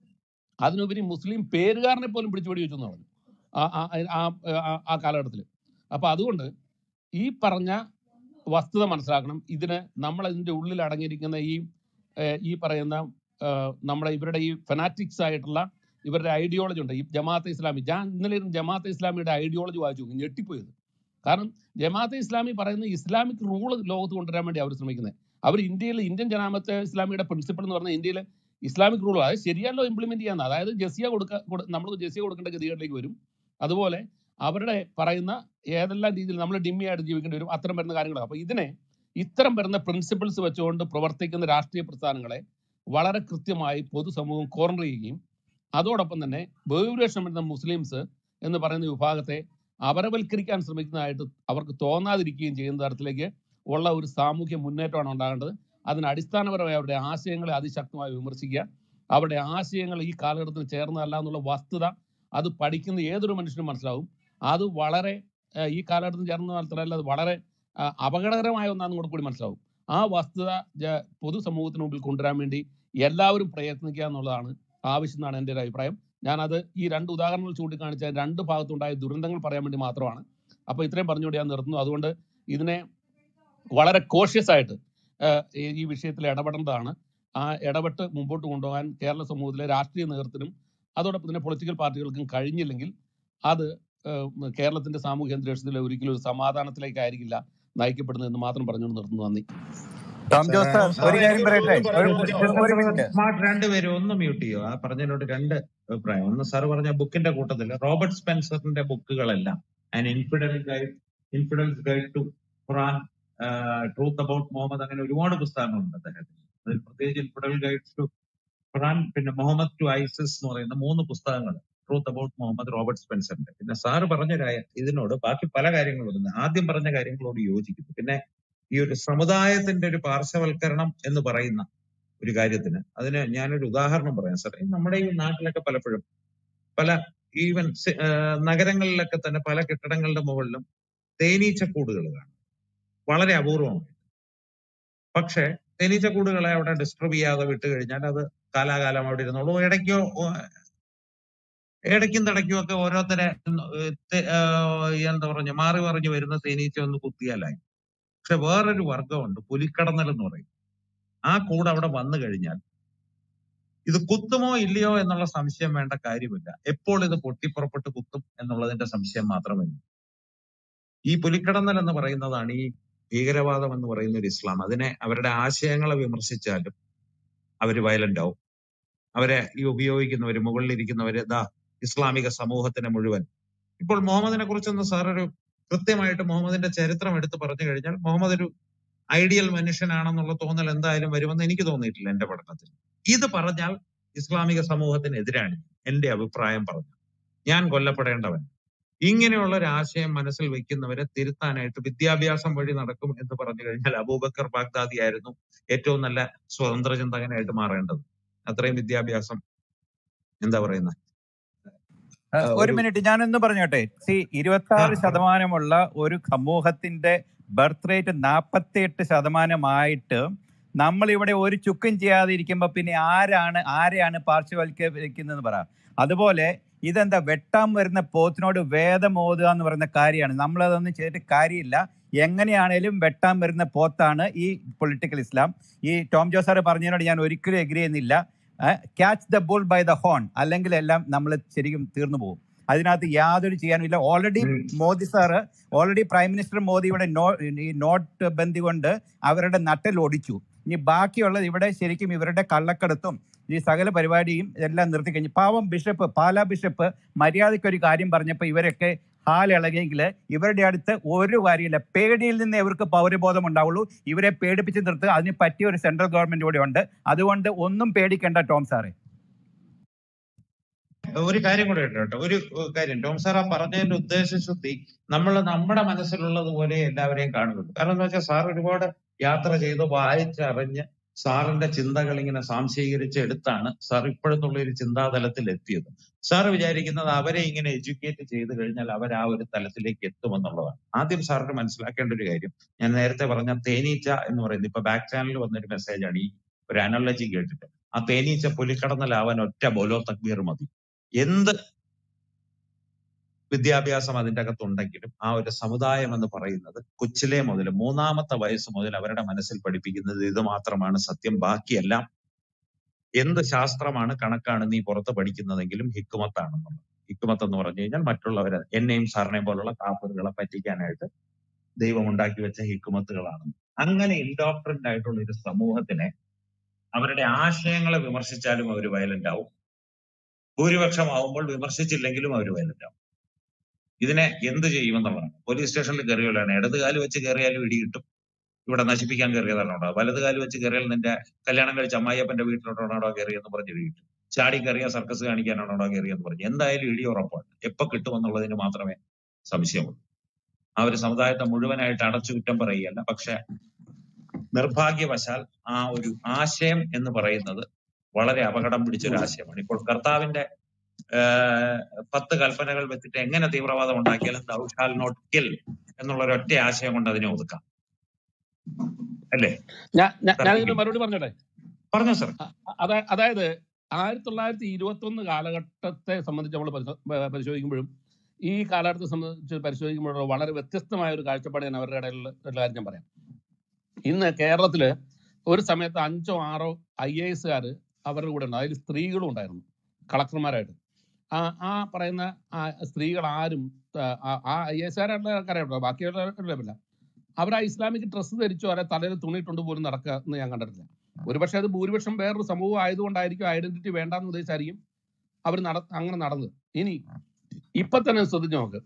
B: അതിനുപരി മുസ്ലിം പേരുകാരനെ പോലും പിടിച്ച് വെടിവെച്ചു എന്ന് പറഞ്ഞു ആ ആ ആ- ആ- ആ കാലഘട്ടത്തിൽ അപ്പൊ അതുകൊണ്ട് ഈ പറഞ്ഞ വസ്തുത മനസ്സിലാക്കണം ഇതിന് നമ്മൾ ഇതിന്റെ ഉള്ളിൽ അടങ്ങിയിരിക്കുന്ന ഈ ഏഹ്, ഈ പറയുന്ന ഏഹ്, നമ്മുടെ ഇവരുടെ ഈ ഫെനാറ്റിക്സ് ആയിട്ടുള്ള ഇവരുടെ ഐഡിയോളജി ഉണ്ട് ഈ ജമാഅത്തെ ഇസ്ലാമി ഞാൻ ഇന്നലെ ഇരുന്ന് ജമാഅത്തെ ഇസ്ലാമിയുടെ ഐഡിയോളജി വായിച്ചു നോക്കി ഞെട്ടിപ്പോയത് കാരണം ജമാഅത്തെ ഇസ്ലാമി പറയുന്ന ഇസ്ലാമിക് റൂൾ ലോകത്ത് കൊണ്ടുവരാൻ വേണ്ടി അവർ ശ്രമിക്കുന്നത് അവർ ഇന്ത്യയിൽ ഇന്ത്യൻ ജനാമത്തെ ഇസ്ലാമിയുടെ പ്രിൻസിപ്പിൾ എന്ന് പറഞ്ഞാൽ ഇന്ത്യയിൽ ഇസ്ലാമിക് റൂൾ അതായത് ശരിയല്ലോ ഇംപ്ലിമെന്റ് ചെയ്യാന്ന് അതായത് ജസിയ കൊടുക്ക കൊടു- നമ്മൾ ജസിയ കൊടുക്കേണ്ട ഗതികളിലേക്ക് വരും അതുപോലെ അവരുടെ പറയുന്ന ഏതെല്ലാം രീതിയിൽ നമ്മൾ ഡിമ്മിയായിട്ട് ജീവിക്കേണ്ടി വരും അത്തരം വരുന്ന കാര്യങ്ങൾ അപ്പൊ ഇതിനെ ഇത്തരം വരുന്ന പ്രിൻസിപ്പിൾസ് വെച്ചുകൊണ്ട് പ്രവർത്തിക്കുന്ന രാഷ്ട്രീയ പ്രസ്ഥാനങ്ങളെ വളരെ കൃത്യമായി പൊതുസമൂഹം കോർണർ ചെയ്യുകയും അതോടൊപ്പം തന്നെ ബഹുഭൂരിപക്ഷം വരുന്ന മുസ്ലിംസ് എന്ന് പറയുന്ന വിഭാഗത്തെ അപരവൽക്കരിക്കാൻ ശ്രമിക്കുന്നതായിട്ട് അവർക്ക് തോന്നാതിരിക്കുകയും ചെയ്യുന്ന തരത്തിലേക്ക് ഉള്ള ഒരു സാമൂഹ്യ മുന്നേറ്റമാണ് ഉണ്ടാകേണ്ടത് അതിന് അടിസ്ഥാനപരമായി അവരുടെ ആശയങ്ങളെ അതിശക്തമായി വിമർശിക്കുക അവരുടെ ആശയങ്ങൾ ഈ കാലഘട്ടത്തിന് ചേർന്നതല്ല എന്നുള്ള വസ്തുത അത് പഠിക്കുന്ന ഏതൊരു മനുഷ്യനും മനസ്സിലാവും അത് വളരെ ഏഹ്, ഈ കാലഘട്ടത്തിന് ചേർന്ന മാത്രമല്ല അത് വളരെ ആ, അപകടകരമായ ഒന്നാണെന്ന് കൂടെ കൂടി മനസ്സിലാവും ആ വസ്തുത ജ- പൊതുസമൂഹത്തിന് മുമ്പിൽ കൊണ്ടുവരാൻ വേണ്ടി എല്ലാവരും പ്രയത്നിക്കുക എന്നുള്ളതാണ് ആവശ്യം എന്നാണ് എൻ്റെ ഒരു അഭിപ്രായം ഞാനത് ഈ രണ്ട് ഉദാഹരണങ്ങൾ ചൂണ്ടിക്കാണിച്ച രണ്ട് ഭാഗത്തുണ്ടായ ദുരന്തങ്ങൾ പറയാൻ വേണ്ടി മാത്രമാണ് അപ്പോൾ ഇത്രയും പറഞ്ഞുകൊണ്ട് ഞാൻ നിർത്തുന്നു അതുകൊണ്ട് ഇതിനെ വളരെ കോഷ്യസ് ആയിട്ട് ആഹ് ഈ ഈ വിഷയത്തിൽ ഇടപെടേണ്ടതാണ് ആ ഇടപെട്ട് മുമ്പോട്ട് കൊണ്ടുപോകാൻ കേരള സമൂഹത്തിലെ രാഷ്ട്രീയ നേതൃത്വത്തിനും അതോടൊപ്പം തന്നെ പൊളിറ്റിക്കൽ പാർട്ടികൾക്കും കഴിഞ്ഞില്ലെങ്കിൽ അത് ആഹ് കേരളത്തിന്റെ സാമൂഹ്യ അന്തരീക്ഷത്തിൽ ഒരിക്കലും ഒരു സമാധാനത്തിലേക്കായിരിക്കില്ല നയിക്കപ്പെടുന്നതെന്ന് മാത്രം പറഞ്ഞുകൊണ്ട് നിർത്തുന്നു നന്ദി
E: ടോം ജോസ്
A: ടോം
E: ഒരു
A: സാർ
E: കാര്യം
A: ഒരു
E: പറയട്ടെ
A: ഒരു
E: ഒരു
A: ഒരു
E: ഒരു- ഒരു മിനിറ്റ്
A: സ്മാർട്ട് രണ്ടുപേരും ഒന്ന് മ്യൂട്ട് ചെയ്യോ ആ പറഞ്ഞതിനോട് രണ്ട് അഭിപ്രായം ഒന്ന് സാർ പറഞ്ഞ ബുക്കിന്റെ കൂട്ടത്തിൽ റോബർട്ട് സ്പെൻസറിന്റെ ബുക്കുകളെല്ലാം an infidel guide infidels guide to Quran truth about Muhammad അങ്ങനെ ഒരുപാട് പുസ്തകങ്ങളുണ്ട് അദ്ദേഹത്തിന് അതിൽ പ്രത്യേകിച്ച് ഇൻഫിഡൽ ഗൈഡ്സ് ടു ഖുറാൻ പിന്നെ മുഹമ്മദ് ടു ഐസിസ് എന്ന് പറയുന്ന മൂന്ന് പുസ്തകങ്ങൾ ട്രൂത്ത് അബൌട്ട് മുഹമ്മദ് റോബർട്ട് സ്പെൻസറിന്റെ പിന്നെ സാറ് പറഞ്ഞ രായ- ഇതിനോട് ബാക്കി പല കാര്യങ്ങളും ഉണ്ട് ആദ്യം പറഞ്ഞ കാര്യങ്ങളോട് യോജിക്കുന്നു പിന്നെ ഈ ഒരു സമുദായത്തിന്റെ ഒരു പാർശ്വവൽക്കരണം എന്ന് പറയുന്ന ഒരു കാര്യത്തിന് അതിന് ഞാനൊരു ഉദാഹരണം പറയാം സാർ ഈ നമ്മുടെ ഈ നാട്ടിലൊക്കെ പലപ്പോഴും പല ഈവൻ നഗരങ്ങളിലൊക്കെ തന്നെ പല കെട്ടിടങ്ങളുടെ മുകളിലും തേനീച്ചക്കൂടുകൾ കാണും വളരെ അപൂർവമാണ് പക്ഷേ തേനീച്ചക്കൂടുകളെ അവിടെ ഡിസ്റ്റർബ് ചെയ്യാതെ വിട്ട് കഴിഞ്ഞാൽ അത് കാലാകാലം അവിടെ ഇരുന്നോളൂ ഇടയ്ക്കോ ഓ, ഇടയ്ക്കും തടയ്ക്കും ഒക്കെ ഓരോരുത്തരെ ഏഹ്, തെ- ഏഹ്, എന്താ പറഞ്ഞ മാറി മറിഞ്ഞു വരുന്ന തേനീച്ച ഒന്ന് കുത്തിയാലായി പക്ഷെ വേറൊരു വർഗമുണ്ട് പുലിക്കടന്നൽ എന്ന് പറയും ആ കൂട് അവിടെ വന്നു കഴിഞ്ഞാൽ ഇത് കുത്തുമോ ഇല്ലയോ എന്നുള്ള സംശയം വേണ്ട കാര്യമില്ല എപ്പോൾ ഇത് പൊട്ടിപ്പുറപ്പെട്ട് കുത്തും എന്നുള്ളതിന്റെ സംശയം മാത്രമേ ഉള്ളൂ ഈ പുലിക്കടന്നൽ എന്ന് പറയുന്നതാണ് ഈ ഭീകരവാദം എന്ന് പറയുന്ന ഒരു ഇസ്ലാം അതിനെ അവരുടെ ആശയങ്ങളെ വിമർശിച്ചാലും അവര് വയലന്റ് ആവും അവരെ ഈ ഉപയോഗിക്കുന്നവര് മുകളിലിരിക്കുന്നവര് ദാ ഇസ്ലാമിക സമൂഹത്തിനെ മുഴുവൻ ഇപ്പോൾ മുഹമ്മദിനെ കുറിച്ചൊന്ന് സാർ ഒരു കൃത്യമായിട്ട് മുഹമ്മദിന്റെ ചരിത്രം എടുത്ത് പറഞ്ഞു കഴിഞ്ഞാൽ മുഹമ്മദ് ഒരു ഐഡിയൽ മനുഷ്യനാണെന്നുള്ള തോന്നൽ എന്തായാലും വരുമെന്ന് എനിക്ക് തോന്നിയിട്ടില്ല എന്റെ പഠനത്തിൽ ഇത് പറഞ്ഞാൽ ഇസ്ലാമിക സമൂഹത്തിനെതിരാണ് എന്റെ അഭിപ്രായം പറഞ്ഞു ഞാൻ കൊല്ലപ്പെടേണ്ടവൻ ഇങ്ങനെയുള്ള ഒരു ആശയം മനസ്സിൽ വെക്കുന്നവരെ തിരുത്താനായിട്ട് വിദ്യാഭ്യാസം വഴി നടക്കും എന്ന് പറഞ്ഞു കഴിഞ്ഞാൽ അബൂബക്കർ ബാഗ്ദാദി ആയിരുന്നു ഏറ്റവും നല്ല സ്വതന്ത്ര ചിന്തകനായിട്ട് മാറേണ്ടത് അത്രയും വിദ്യാഭ്യാസം എന്താ പറയുന്ന
E: ആ, ഒരു
A: ഒരു
E: മിനിറ്റ് ഞാനൊന്ന് പറഞ്ഞോട്ടെ സി ഇരുപത്തി
A: ആ
E: ആറ് ശതമാനമുള്ള ഒരു സമൂഹത്തിന്റെ ബർത്ത് റേറ്റ് നാൽപ്പത്തി എട്ട് ശതമാനമായിട്ട് നമ്മൾ ഇവിടെ ഒരു ചുക്കും ചെയ്യാതെ ഇരിക്കുമ്പോൾ പിന്നെ ആരാണ് ആരെയാണ് പാർശ്വവൽക്കരിക്കുന്നതെന്ന് പറ അതുപോലെ ഇതെന്താ വെട്ടാൻ വരുന്ന പോത്തിനോട് വേദം ഓതുക എന്ന് പറയുന്ന കാര്യമാണ് നമ്മളതൊന്നും ചെയ്തിട്ട് കാര്യമില്ല എങ്ങനെയാണേലും വെട്ടാൻ വരുന്ന പോത്താണ് ഈ പൊളിറ്റിക്കൽ ഇസ്ലാം ഈ ടോം ജോസാറ് പറഞ്ഞതിനോട് ഞാൻ ഒരിക്കലും എഗ്രി ചെയ്യുന്നില്ല catch the bull by the horn അല്ലെങ്കിൽ എല്ലാം നമ്മൾ ശരിക്കും തീർന്നു പോകും അതിനകത്ത് യാതൊരു ചെയ്യാനുമില്ല ഓൾറെഡി
A: ഉം.
E: Modi sir already prime minister മോദിയുടെ നോ ഈ നോട്ട് ബന്ദി കൊണ്ട് അവരുടെ നട്ടൽ ഒടിച്ചു ഇനി ബാക്കിയുള്ളത് ഇവിടെ ശരിക്കും ഇവരുടെ കള്ളക്കടത്തും ഈ സകല പരിപാടിയും എല്ലാം നിർത്തി കഴിഞ്ഞു പാവം ബിഷപ്പ് പാലാ ബിഷപ്പ് മര്യാദയ്ക്ക് ഒരു കാര്യം പറഞ്ഞപ്പോൾ ഇവരൊക്കെ ഹാലിളകിയെങ്കിൽ ഇവരുടെ അടുത്ത് ഒരു കാര്യമില്ല പേടിയിൽ നിന്ന് ഇവർക്ക് പൗരബോധം ഉണ്ടാവുള്ളൂ ഇവരെ പേടിപ്പിച്ച് നിർത്തുക അതിന് പറ്റിയ ഒരു സെൻട്രൽ ഗവൺമെന്റ് കൂടെ ഉണ്ട് അതുകൊണ്ട് ഒന്നും പേടിക്കേണ്ട ടോം സാറേ
A: ഒരു കാര്യം കൂടെ ഉണ്ട് കേട്ടോ ഒരു കാര്യം ടോം സാർ ആ പറഞ്ഞതിന്റെ ഉദ്ദേശശുദ്ധി നമ്മൾ നമ്മുടെ മനസ്സിലുള്ളത് പോലെ എല്ലാവരെയും കാണുന്നുണ്ട് കാരണം എന്താ വെച്ചാൽ സാർ ഒരുപാട് യാത്ര ചെയ്ത് വായിച്ചറിഞ്ഞ് സാറിന്റെ ചിന്തകൾ ഇങ്ങനെ സാംശീകരിച്ച് എടുത്താണ് സാർ ഇപ്പോഴത്തുള്ള ഒരു ചിന്താതലത്തിൽ എത്തിയത് സാർ വിചാരിക്കുന്നത് അവരെ ഇങ്ങനെ എഡ്യൂക്കേറ്റ് ചെയ്ത് കഴിഞ്ഞാൽ അവർ ആ ഒരു തലത്തിലേക്ക് എത്തുമെന്നുള്ളതാണ് ആദ്യം സാറിന് മനസ്സിലാക്കേണ്ട ഒരു കാര്യം ഞാൻ നേരത്തെ പറഞ്ഞ തേനീച്ച എന്ന് പറയുന്നത് ഇപ്പൊ ബാക്ക് ചാനലിൽ വന്നൊരു മെസ്സേജാണ് ഈ ഒരു അനോളജി കേട്ടിട്ട് ആ തേനീച്ച പുലിക്കടന്നലാവാൻ ഒറ്റ ബോലോ തക്ബീർ മതി എന്ത് വിദ്യാഭ്യാസം അതിന്റെ അകത്തുണ്ടെങ്കിലും ആ ഒരു സമുദായം എന്ന് പറയുന്നത് കൊച്ചിലെ മുതൽ മൂന്നാമത്തെ വയസ്സ് മുതൽ അവരുടെ മനസ്സിൽ പഠിപ്പിക്കുന്നത് ഇത് മാത്രമാണ് സത്യം ബാക്കിയെല്ലാം എന്ത് ശാസ്ത്രമാണ് കണക്കാണ് നീ പുറത്ത് പഠിക്കുന്നതെങ്കിലും ഹിക്കുമത്താണെന്നുള്ളത് ഹിക്കുമത്ത് എന്ന് പറഞ്ഞു കഴിഞ്ഞാൽ മറ്റുള്ളവരെ എന്നെയും സാറിനെയും പോലുള്ള കാപ്പറുകളെ പറ്റിക്കാനായിട്ട് ദൈവം ഉണ്ടാക്കി വെച്ച ഹിക്കുമത്തുകളാണ് അങ്ങനെ ഇൻഡോക്ട്രിൻഡ് ആയിട്ടുള്ള ഒരു സമൂഹത്തിനെ അവരുടെ ആശയങ്ങളെ വിമർശിച്ചാലും അവർ വയലന്റ് ആവും ഭൂരിപക്ഷമാവുമ്പോൾ വിമർശിച്ചില്ലെങ്കിലും അവർ വയലന്റ് ആവും ഇതിനെ എന്ത് ചെയ്യുമെന്നുള്ളതാണ് പോലീസ് സ്റ്റേഷനിൽ കയറിയാണ് ഇടത് കാല് വെച്ച് കയറിയാലും ഇടി കിട്ടും ഇവിടെ നശിപ്പിക്കാൻ കയറിയതാണ് ഉണ്ടാവുക വലത് കാല് വെച്ച് കയറിയാൽ നിന്റെ കല്യാണം കഴിച്ച അമ്മായിയപ്പന്റെ വീട്ടിലോട്ടാണോ കയറിയെന്ന് പറഞ്ഞ് ഇടി കിട്ടും ചാടി കയറിയ സർക്കസ് കാണിക്കാനാണോ കയറിയെന്ന് പറഞ്ഞു എന്തായാലും ഇടി ഉറപ്പാണ് എപ്പോ കിട്ടുമെന്നുള്ളതിന് മാത്രമേ സംശയമുള്ളൂ ആ ഒരു സമുദായത്തെ മുഴുവനായിട്ട് അടച്ചു കുറ്റം പറയുകയല്ല പക്ഷെ നിർഭാഗ്യവശാൽ ആ ഒരു ആശയം എന്ന് പറയുന്നത് വളരെ അപകടം പിടിച്ച ഒരു ആശയമാണ് ഇപ്പോൾ കർത്താവിന്റെ ആഹ് പത്ത് കൽപ്പനകൾ വെച്ചിട്ട് എങ്ങനെ തീവ്രവാദം ഉണ്ടാക്കിയാലും ദൗ ഷാൽ നോട്ട് കിൽ എന്നുള്ള ഒരൊറ്റ ആശയം കൊണ്ട് അതിനെ ഒതുക്കാം അല്ലേ
B: ഞാൻ ഞാൻ- ഞാൻ ഇതിന്
A: തർക്കിക്കും
B: മറുപടി പറഞ്ഞോട്ടെ
A: പറഞ്ഞോ സർ
B: അ- അതാ- അതായത് ആയിരത്തി തൊള്ളായിരത്തി ഇരുപത്തി ഒന്ന് കാലഘട്ടത്തെ സംബന്ധിച്ച് നമ്മൾ പരിശോധിക്കുമ്പോഴും ഈ കാലഘട്ടത്തെ സംബന്ധിച്ച് പരിശോധിക്കുമ്പോഴും വളരെ വ്യത്യസ്തമായ ഒരു കാഴ്ചപ്പാട് ഞാൻ അവരുടെ ഇടയിൽ ഉള്ള കാര്യം ഞാൻ പറയാം ഇന്ന് കേരളത്തില് ഒരു സമയത്ത് അഞ്ചോ ആറോ ഐ എ എസുകാർ അവരുടെ കൂടെ ഉണ്ട് അതിൽ സ്ത്രീകളും ഉണ്ടായിരുന്നു കളക്ടർമാരായിട്ട് ആ ആ പറയുന്ന ആ സ്ത്രീകൾ ആരും ആ- ആ ഐ എസ് ആരുടെ ആൾക്കാരായിട്ടോ ബാക്കിയുള്ള അവർ ആ ഇസ്ലാമിക് ഡ്രസ്സ് ധരിച്ചോ അല്ലെ തലയിൽ തുണിയിട്ടുണ്ട് പോലും നടക്കുക എന്ന് ഞാൻ കണ്ടിട്ടില്ല ഒരുപക്ഷെ അത് ഭൂരിപക്ഷം വേറൊരു സമൂഹം ആയതുകൊണ്ടായിരിക്കും ഐഡന്റിറ്റി വേണ്ടാന്ന് ഉദ്ദേശിച്ചായിരിക്കും അവർ നട അങ്ങനെ നടന്നത് ഇനി ഇപ്പൊ തന്നെ ശ്രദ്ധിച്ചു നോക്ക്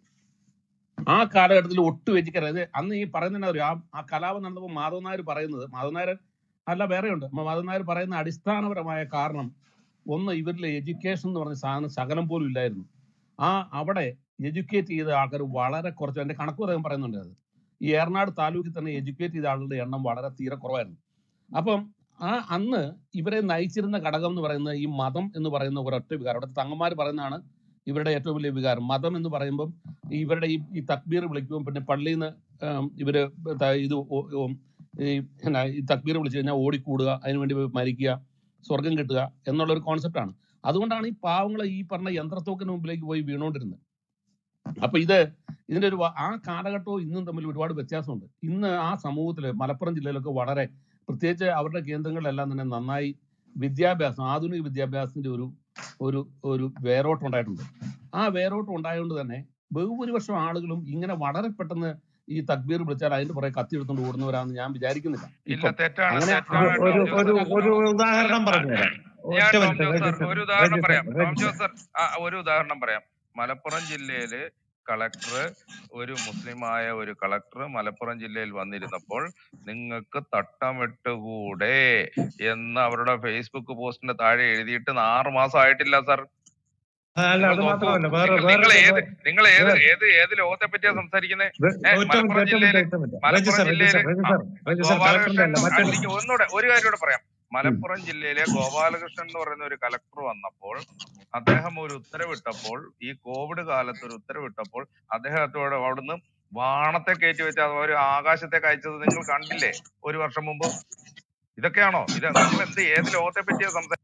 B: ആ കാലഘട്ടത്തിൽ ഒട്ടും വെജിക്കരുത് അന്ന് ഈ പറയുന്ന ഒരു ആ ആ കലാപം നടന്നപ്പോൾ മാധവൻ നായർ പറയുന്നത് മാധവൻ നായർ അല്ല വേറെയുണ്ട് മാധവൻ നായർ പറയുന്ന അടിസ്ഥാനപരമായ കാരണം ഒന്ന് ഇവരിലെ എഡ്യൂക്കേഷൻ എന്ന് പറഞ്ഞ സാധനം ശകലം പോലും ഇല്ലായിരുന്നു ആ അവിടെ എഡ്യൂക്കേറ്റ് ചെയ്ത ആൾക്കാർ വളരെ കുറച്ച് എന്റെ കണക്കും അദ്ദേഹം പറയുന്നുണ്ട് അത് ഈ ഏറനാട് താലൂക്കിൽ തന്നെ എഡ്യൂക്കേറ്റ് ചെയ്ത ആളുടെ എണ്ണം വളരെ തീരെ കുറവായിരുന്നു അപ്പം ആ അന്ന് ഇവരെ നയിച്ചിരുന്ന ഘടകം എന്ന് പറയുന്നത് ഈ മതം എന്ന് പറയുന്ന ഒരൊറ്റ വികാരം അവിടുത്തെ തങ്ങന്മാർ പറയുന്നതാണ് ഇവരുടെ ഏറ്റവും വലിയ വികാരം മതം എന്ന് പറയുമ്പം ഈ ഇവരുടെ ഈ ഈ തക്ബീർ വിളിക്കുമ്പോൾ പിന്നെ പള്ളിയിൽ നിന്ന് ഇവര് ത- ഇത് ഓ- ഓ- ഈ എന്നാ ഈ തക്ബീർ വിളിച്ചു കഴിഞ്ഞാൽ ഓടിക്കൂടുക അതിനുവേണ്ടി പോയി മരിക്കുക സ്വർഗം കിട്ടുക എന്നുള്ള ഒരു കോൺസെപ്റ്റാണ് അതുകൊണ്ടാണ് ഈ പാവങ്ങളെ ഈ പറഞ്ഞ യന്ത്രത്തോക്കിന് മുമ്പിലേക്ക് പോയി വീണുകൊണ്ടിരുന്നത് അപ്പൊ ഇത് ഇതിന്റെ ഒരു വ- ആ കാലഘട്ടവും ഇന്നും തമ്മിൽ ഒരുപാട് വ്യത്യാസമുണ്ട് ഇന്ന് ആ സമൂഹത്തില് മലപ്പുറം ജില്ലയിലൊക്കെ വളരെ പ്രത്യേകിച്ച് അവരുടെ കേന്ദ്രങ്ങളിലെല്ലാം തന്നെ നന്നായി വിദ്യാഭ്യാസം ആധുനിക വിദ്യാഭ്യാസത്തിന്റെ ഒരു ഒരു ഒരു വേരോട്ടം ഉണ്ടായിട്ടുണ്ട് ആ വേരോട്ടം ഉണ്ടായതുകൊണ്ട് തന്നെ ബഹുഭൂരിപക്ഷം ആളുകളും ഇങ്ങനെ വളരെ പെട്ടെന്ന് ഈ തക്ബീർ വിളിച്ചാൽ അതിന്റെ പുറകെ കത്തി എടുത്തുകൊണ്ട് ഓടുന്നവരാണെന്ന് ഞാൻ വിചാരിക്കുന്നില്ല
C: ഇല്ല
B: ഇപ്പം
C: തെറ്റാണ്
B: അങ്ങനെ
C: തെറ്റാണ്
A: ഒരു
C: ടോം
A: ഒരു
C: ജോസ്
A: ഒരു
C: സർ
A: ഒരു
C: അല്ല
A: ഉദാഹരണം
C: അ-
A: പറഞ്ഞുതരാം
C: ഞാൻ
A: ഒറ്റ
C: Tom
A: minute
C: Jose sir
A: register
C: ഒരു ഉദാഹരണം
A: രജിസ്റ്റർ
C: പറയാം ടോം
A: രജിസ്റ്റർ
C: ജോസ് സർ ആ, ഒരു ഉദാഹരണം പറയാം മലപ്പുറം ജില്ലയില് കളക്ടർ ഒരു മുസ്ലിമായ ഒരു കളക്ടർ മലപ്പുറം ജില്ലയിൽ വന്നിരുന്നപ്പോൾ നിങ്ങൾക്ക് തട്ടമിട്ടുകൂടെ എന്ന് അവരുടെ ഫേസ്ബുക്ക് പോസ്റ്റിന്റെ താഴെ എഴുതിയിട്ട് ആറ് മാസം ആയിട്ടില്ല സർ
A: അല്ല
C: നിങ്ങൾ
A: അത്
C: നോക്കൂ
A: മാത്രമല്ല വേറെ
C: നിങ്ങൾ നിങ്ങൾ
A: വേറെ
C: ഏത് നിങ്ങൾ ഏത്
A: വേറെ
C: ഏത് ഏത് ലോകത്തെ പറ്റിയാ സംസാരിക്കുന്നത്
A: വെ-
C: ഏ
A: ഒറ്റ മിനിറ്റ്
C: മലപ്പുറം
A: ഒറ്റ മിനിറ്റ്
C: ജില്ലയില്
A: ഒറ്റ മിനിറ്റ്
C: മലപ്പുറം
A: രജിസ്റ്റർ
C: ജില്ലയില്
A: രജിസ്റ്റർ
C: ആ,
A: രജിസ്റ്റർ രജിസ്റ്റർ കളക്ടറിന്റെ
C: ഗോപാലകൃഷ്ണൻ
A: അല്ല
C: ആ,
A: മറ്റൊരു
C: എനിക്ക് ഒന്നുകൂടെ ഒരു കാര്യം കൂടെ പറയാം
A: ഉം.
C: മലപ്പുറം ജില്ലയിലെ ഗോപാലകൃഷ്ണൻ എന്ന് പറയുന്ന ഒരു കലക്ടർ വന്നപ്പോൾ അദ്ദേഹം ഒരു ഉത്തരവിട്ടപ്പോൾ ഈ കോവിഡ് കാലത്ത് ഒരു ഉത്തരവിട്ടപ്പോൾ അദ്ദേഹത്തോട് അവിടുന്ന് വാണത്തെ കയറ്റി വെച്ച് അത് ഒരു ആകാശത്തേക്ക് അയച്ചത് നിങ്ങൾ കണ്ടില്ലേ ഒരു വർഷം മുമ്പ് ഇതൊക്കെയാണോ ഇത് നിങ്ങൾ എന്ത് ഏത് ലോകത്തെ പറ്റിയാ സംസാരിക്കുന്നത്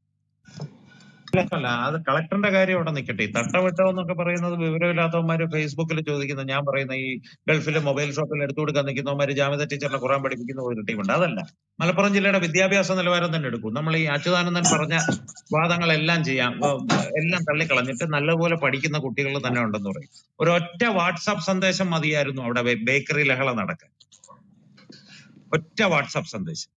A: അല്ല അത് കളക്ടറിന്റെ കാര്യം അവിടെ നിൽക്കട്ടെ ഈ തട്ടവിട്ടോ എന്നൊക്കെ പറയുന്നത് വിവരമില്ലാത്തവന്മാര് ഫേസ്ബുക്കിൽ ചോദിക്കുന്ന ഞാൻ പറയുന്ന ഈ ഗൾഫിലെ മൊബൈൽ ഷോപ്പിൽ എടുത്തു കൊടുക്കാൻ നിൽക്കുന്നവന്മാര് ജാമ്യത ടീച്ചറിനെ ഖുറാൻ പഠിപ്പിക്കുന്ന ഒരു ടീമുണ്ട് അതല്ല മലപ്പുറം ജില്ലയുടെ വിദ്യാഭ്യാസ നിലവാരം തന്നെ എടുക്കും നമ്മൾ ഈ അച്യുതാനന്ദൻ പറഞ്ഞ വാദങ്ങളെല്ലാം ചെയ്യാം ഉം, എല്ലാം തള്ളിക്കളഞ്ഞിട്ട് നല്ലപോലെ പഠിക്കുന്ന കുട്ടികൾ തന്നെ ഉണ്ടെന്ന് പറയും ഒരൊറ്റ വാട്സാപ്പ് സന്ദേശം മതിയായിരുന്നു അവിടെ ബേ- ബേക്കറി ലഹള നടക്കാൻ ഒറ്റ വാട്സാപ്പ് സന്ദേശം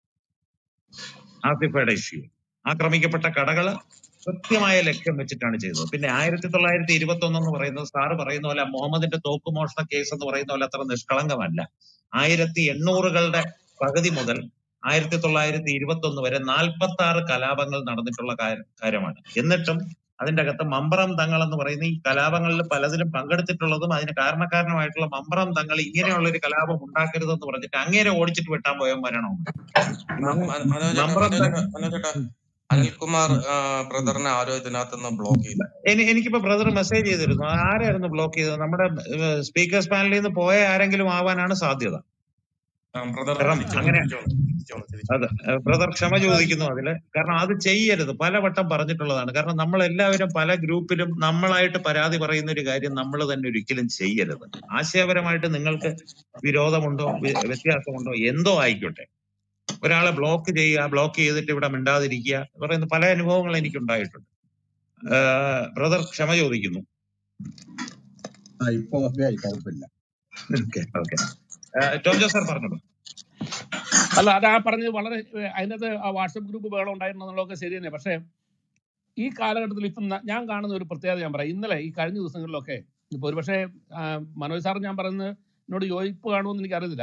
A: ആസിഫയുടെ ഇഷ്യൂ ആക്രമിക്കപ്പെട്ട കടകള് കൃത്യമായ ലക്ഷ്യം വെച്ചിട്ടാണ് ചെയ്തത് പിന്നെ ആയിരത്തി തൊള്ളായിരത്തി ഇരുപത്തി ഒന്ന് എന്ന് പറയുന്നത് സാറ് പറയുന്ന പോലെ മുഹമ്മദിന്റെ തോക്ക് മോഷണ കേസ് എന്ന് പറയുന്ന പോലെ അത്ര നിഷ്കളങ്കമല്ല ആയിരത്തി എണ്ണൂറുകളുടെ പകുതി മുതൽ ആയിരത്തി തൊള്ളായിരത്തി ഇരുപത്തി ഒന്ന് വരെ നാൽപ്പത്തി ആറ് കലാപങ്ങൾ നടന്നിട്ടുള്ള കാര്യം- കാര്യമാണ് എന്നിട്ടും അതിന്റെ അകത്ത് മമ്പറം തങ്ങൾ എന്ന് പറയുന്ന ഈ കലാപങ്ങളിൽ പലതിലും പങ്കെടുത്തിട്ടുള്ളതും അതിന് കാരണക്കാരനുമായിട്ടുള്ള മമ്പറം തങ്ങൾ ഇങ്ങനെയുള്ള ഒരു കലാപം ഉണ്ടാക്കരുതെന്ന് പറഞ്ഞിട്ട് അങ്ങേരെ ഓടിച്ചിട്ട് വെട്ടാൻ പോയവന്മാരാണോ
F: മ- മ- മനോജ് ചേട്ടാ
A: മമ്പറം
F: മനോജ്
A: തങ്ങൾ
F: ചേട്ടാ മനോജ് ചേട്ടാ അനിൽകുമാർ ആ, ബ്രദറിനെ ആരോ ഇതിനകത്ത് നിന്ന് ബ്ലോക്ക് ചെയ്തു
A: എനി- എനിക്കിപ്പോ ബ്രദർ മെസ്സേജ് ചെയ്തിരുന്നു ആരായിരുന്നു ബ്ലോക്ക് ചെയ്തത് നമ്മുടെ സ്പീക്കേഴ്സ് പാനലിൽ നിന്ന് പോയ ആരെങ്കിലും ആവാനാണ് സാധ്യത
F: ആ, ബ്രദർ
A: കാരണം
F: തിരിച്ചോളൂ
A: അങ്ങനെ
F: തിരിച്ചോളൂ തിരിച്ചോളൂ തിരിച്ചോളൂ
A: അതെ ബ്രദർ ക്ഷമ ചോദിക്കുന്നു അതില് കാരണം അത് ചെയ്യരുത് പലവട്ടം പറഞ്ഞിട്ടുള്ളതാണ് കാരണം നമ്മൾ എല്ലാവരും പല ഗ്രൂപ്പിലും നമ്മളായിട്ട് പരാതി പറയുന്ന ഒരു കാര്യം നമ്മൾ തന്നെ ഒരിക്കലും ചെയ്യരുത് ആശയപരമായിട്ട് നിങ്ങൾക്ക് വിരോധമുണ്ടോ വി- വ്യത്യാസമുണ്ടോ എന്തോ ആയിക്കോട്ടെ ഒരാളെ ബ്ലോക്ക് ചെയ്യുക ബ്ലോക്ക് ചെയ്തിട്ട് ഇവിടെ മിണ്ടാതിരിക്കുക പറയുന്ന പല അനുഭവങ്ങൾ എനിക്ക് ഉണ്ടായിട്ടുണ്ട് ബ്രദർ ക്ഷമ ചോദിക്കുന്നു
G: ആ ഇപ്പൊ ഓക്കെ ആയി കുഴപ്പമില്ല
A: okay okay Tom Jose sir പറഞ്ഞോളൂ
B: അല്ല അത് ആ പറഞ്ഞത് വളരെ ഏഹ്, അതിനകത്ത് ആ വാട്സപ്പ് ഗ്രൂപ്പ് ബഹളം ഉണ്ടായിരുന്നു എന്നുള്ളതൊക്കെ ശരി തന്നെ പക്ഷേ ഈ കാലഘട്ടത്തിൽ ഇപ്പം ന- ഞാൻ കാണുന്ന ഒരു പ്രത്യേകത ഞാൻ പറയാം ഇന്നലെ ഈ കഴിഞ്ഞ ദിവസങ്ങളിലൊക്കെ ഇപ്പൊ ഒരുപക്ഷെ ആ, മനോജ് സാർ ഞാൻ പറയുന്നത് എന്നോട് യോജിപ്പ് കാണുമെന്ന് എനിക്കറിയത്തില്ല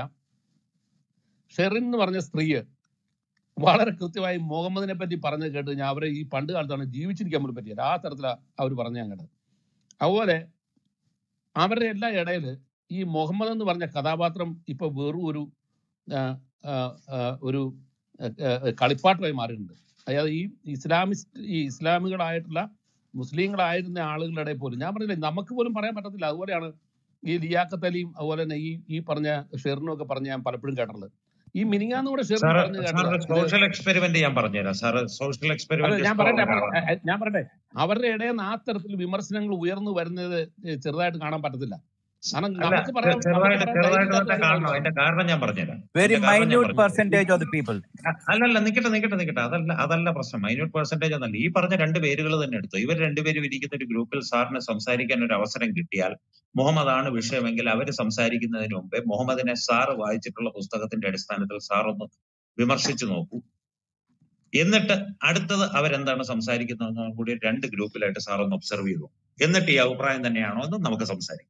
B: ഷെറിൻ എന്ന് പറഞ്ഞ സ്ത്രീയെ വളരെ കൃത്യമായി മുഹമ്മദിനെ പറ്റി പറഞ്ഞത് കേട്ട് ഞാൻ അവരെ ഈ പണ്ട് കാലത്താണ് ജീവിച്ചിരിക്കാൻ പോലും പറ്റിയത് ആ തരത്തിലാണ് അവർ പറഞ്ഞ അങ്ങോട്ട് അതുപോലെ അവരുടെ എല്ലാ ഇടയിൽ ഈ മുഹമ്മദ് എന്ന് പറഞ്ഞ കഥാപാത്രം ഇപ്പൊ വെറും ഒരു ആ, ആ, ആ, ഒരു ആ, ആ, കളിപ്പാട്ടമായി മാറിയിട്ടുണ്ട് അതായത് ഈ ഇസ്ലാമിസ്റ്റ് ഈ ഇസ്ലാമികളായിട്ടുള്ള മുസ്ലിങ്ങളായിരുന്ന ആളുകളുടെ ഇടയിൽ പോലും ഞാൻ പറഞ്ഞില്ലേ നമുക്ക് പോലും പറയാൻ പറ്റത്തില്ല അതുപോലെയാണ് ഈ ലിയാഖത്ത് അലിയും അതുപോലെ തന്നെ ഈ ഈ പറഞ്ഞ ഷെറിനും ഒക്കെ പറഞ്ഞ് ഞാൻ പലപ്പോഴും കേട്ടിട്ടുള്ളത് ഈ മിനിങ്ങാന്ന് കൂടെ ഷെറിൻ
A: സാറ്
B: പറഞ്ഞു കേട്ടതാ
A: സാറ്
B: ഇത്
A: സോഷ്യൽ എക്സ്പെരിമെന്റ് ഞാൻ പറഞ്ഞുതരാം സാറ് സോഷ്യൽ
B: അല്ല
A: എക്സ്പെരിമെന്റ്
B: ഞാൻ
A: ഇഷ്ടമുള്ള
B: പറയട്ടെ അപ്പൊ
A: ഒരാളാണ്
B: എ- എ- ഞാൻ പറയട്ടെ അവരുടെ ഇടയിൽ നിന്ന് ആ തരത്തിൽ വിമർശനങ്ങൾ ഉയർന്നു വരുന്നത് ഏ, ചെറുതായിട്ട് കാണാൻ പറ്റത്തില്ല കാരണം
A: അല്ല
B: നമുക്ക് പറയാൻ നമുക്ക്
A: ചെറുതായിട്ട്
B: പറയാൻ
A: ചെറുതായിട്ട്
B: ധൈര്യമില്ലാത്ത
A: തന്നെ കാണണം
B: കാര്യങ്ങളാണല്ലോ
A: അതിന്റെ കാരണം ഞാൻ പറഞ്ഞുതരാം
E: വെരി
A: അതിന്റെ കാരണം ഞാൻ
E: മൈന്യൂട്ട്
A: പറഞ്ഞുതരാം
E: പെർസെന്റേജ് ഓഫ് ദ പീപ്പിൾ
A: അ- അല്ലല്ല നിക്കട്ടെ നിക്കട്ടെ നിക്കട്ടെ അതല്ല അതല്ല പ്രശ്നം മൈന്യൂട്ട് പെർസെന്റേജ് എന്നല്ല ഈ പറഞ്ഞ രണ്ട് പേരുകൾ തന്നെ എടുത്തു ഇവർ രണ്ടുപേരും ഇരിക്കുന്ന ഒരു ഗ്രൂപ്പിൽ സാറിന് സംസാരിക്കാൻ ഒരു അവസരം കിട്ടിയാൽ മുഹമ്മദ് ആണ് വിഷയമെങ്കിൽ അവർ സംസാരിക്കുന്നതിന് മുമ്പേ മുഹമ്മദിനെ സാറ് വായിച്ചിട്ടുള്ള പുസ്തകത്തിന്റെ അടിസ്ഥാനത്തിൽ സാർ ഒന്ന് വിമർശിച്ചു നോക്കൂ എന്നിട്ട് അടുത്തത് അവരെന്താണ് സംസാരിക്കുന്നതെന്ന് കൂടി രണ്ട് ഗ്രൂപ്പിലായിട്ട് സാർ ഒന്ന് ഒബ്സർവ് ചെയ്തു എന്നിട്ട് ഈ അഭിപ്രായം തന്നെയാണോ എന്ന് നമുക്ക് സംസാരിക്കാം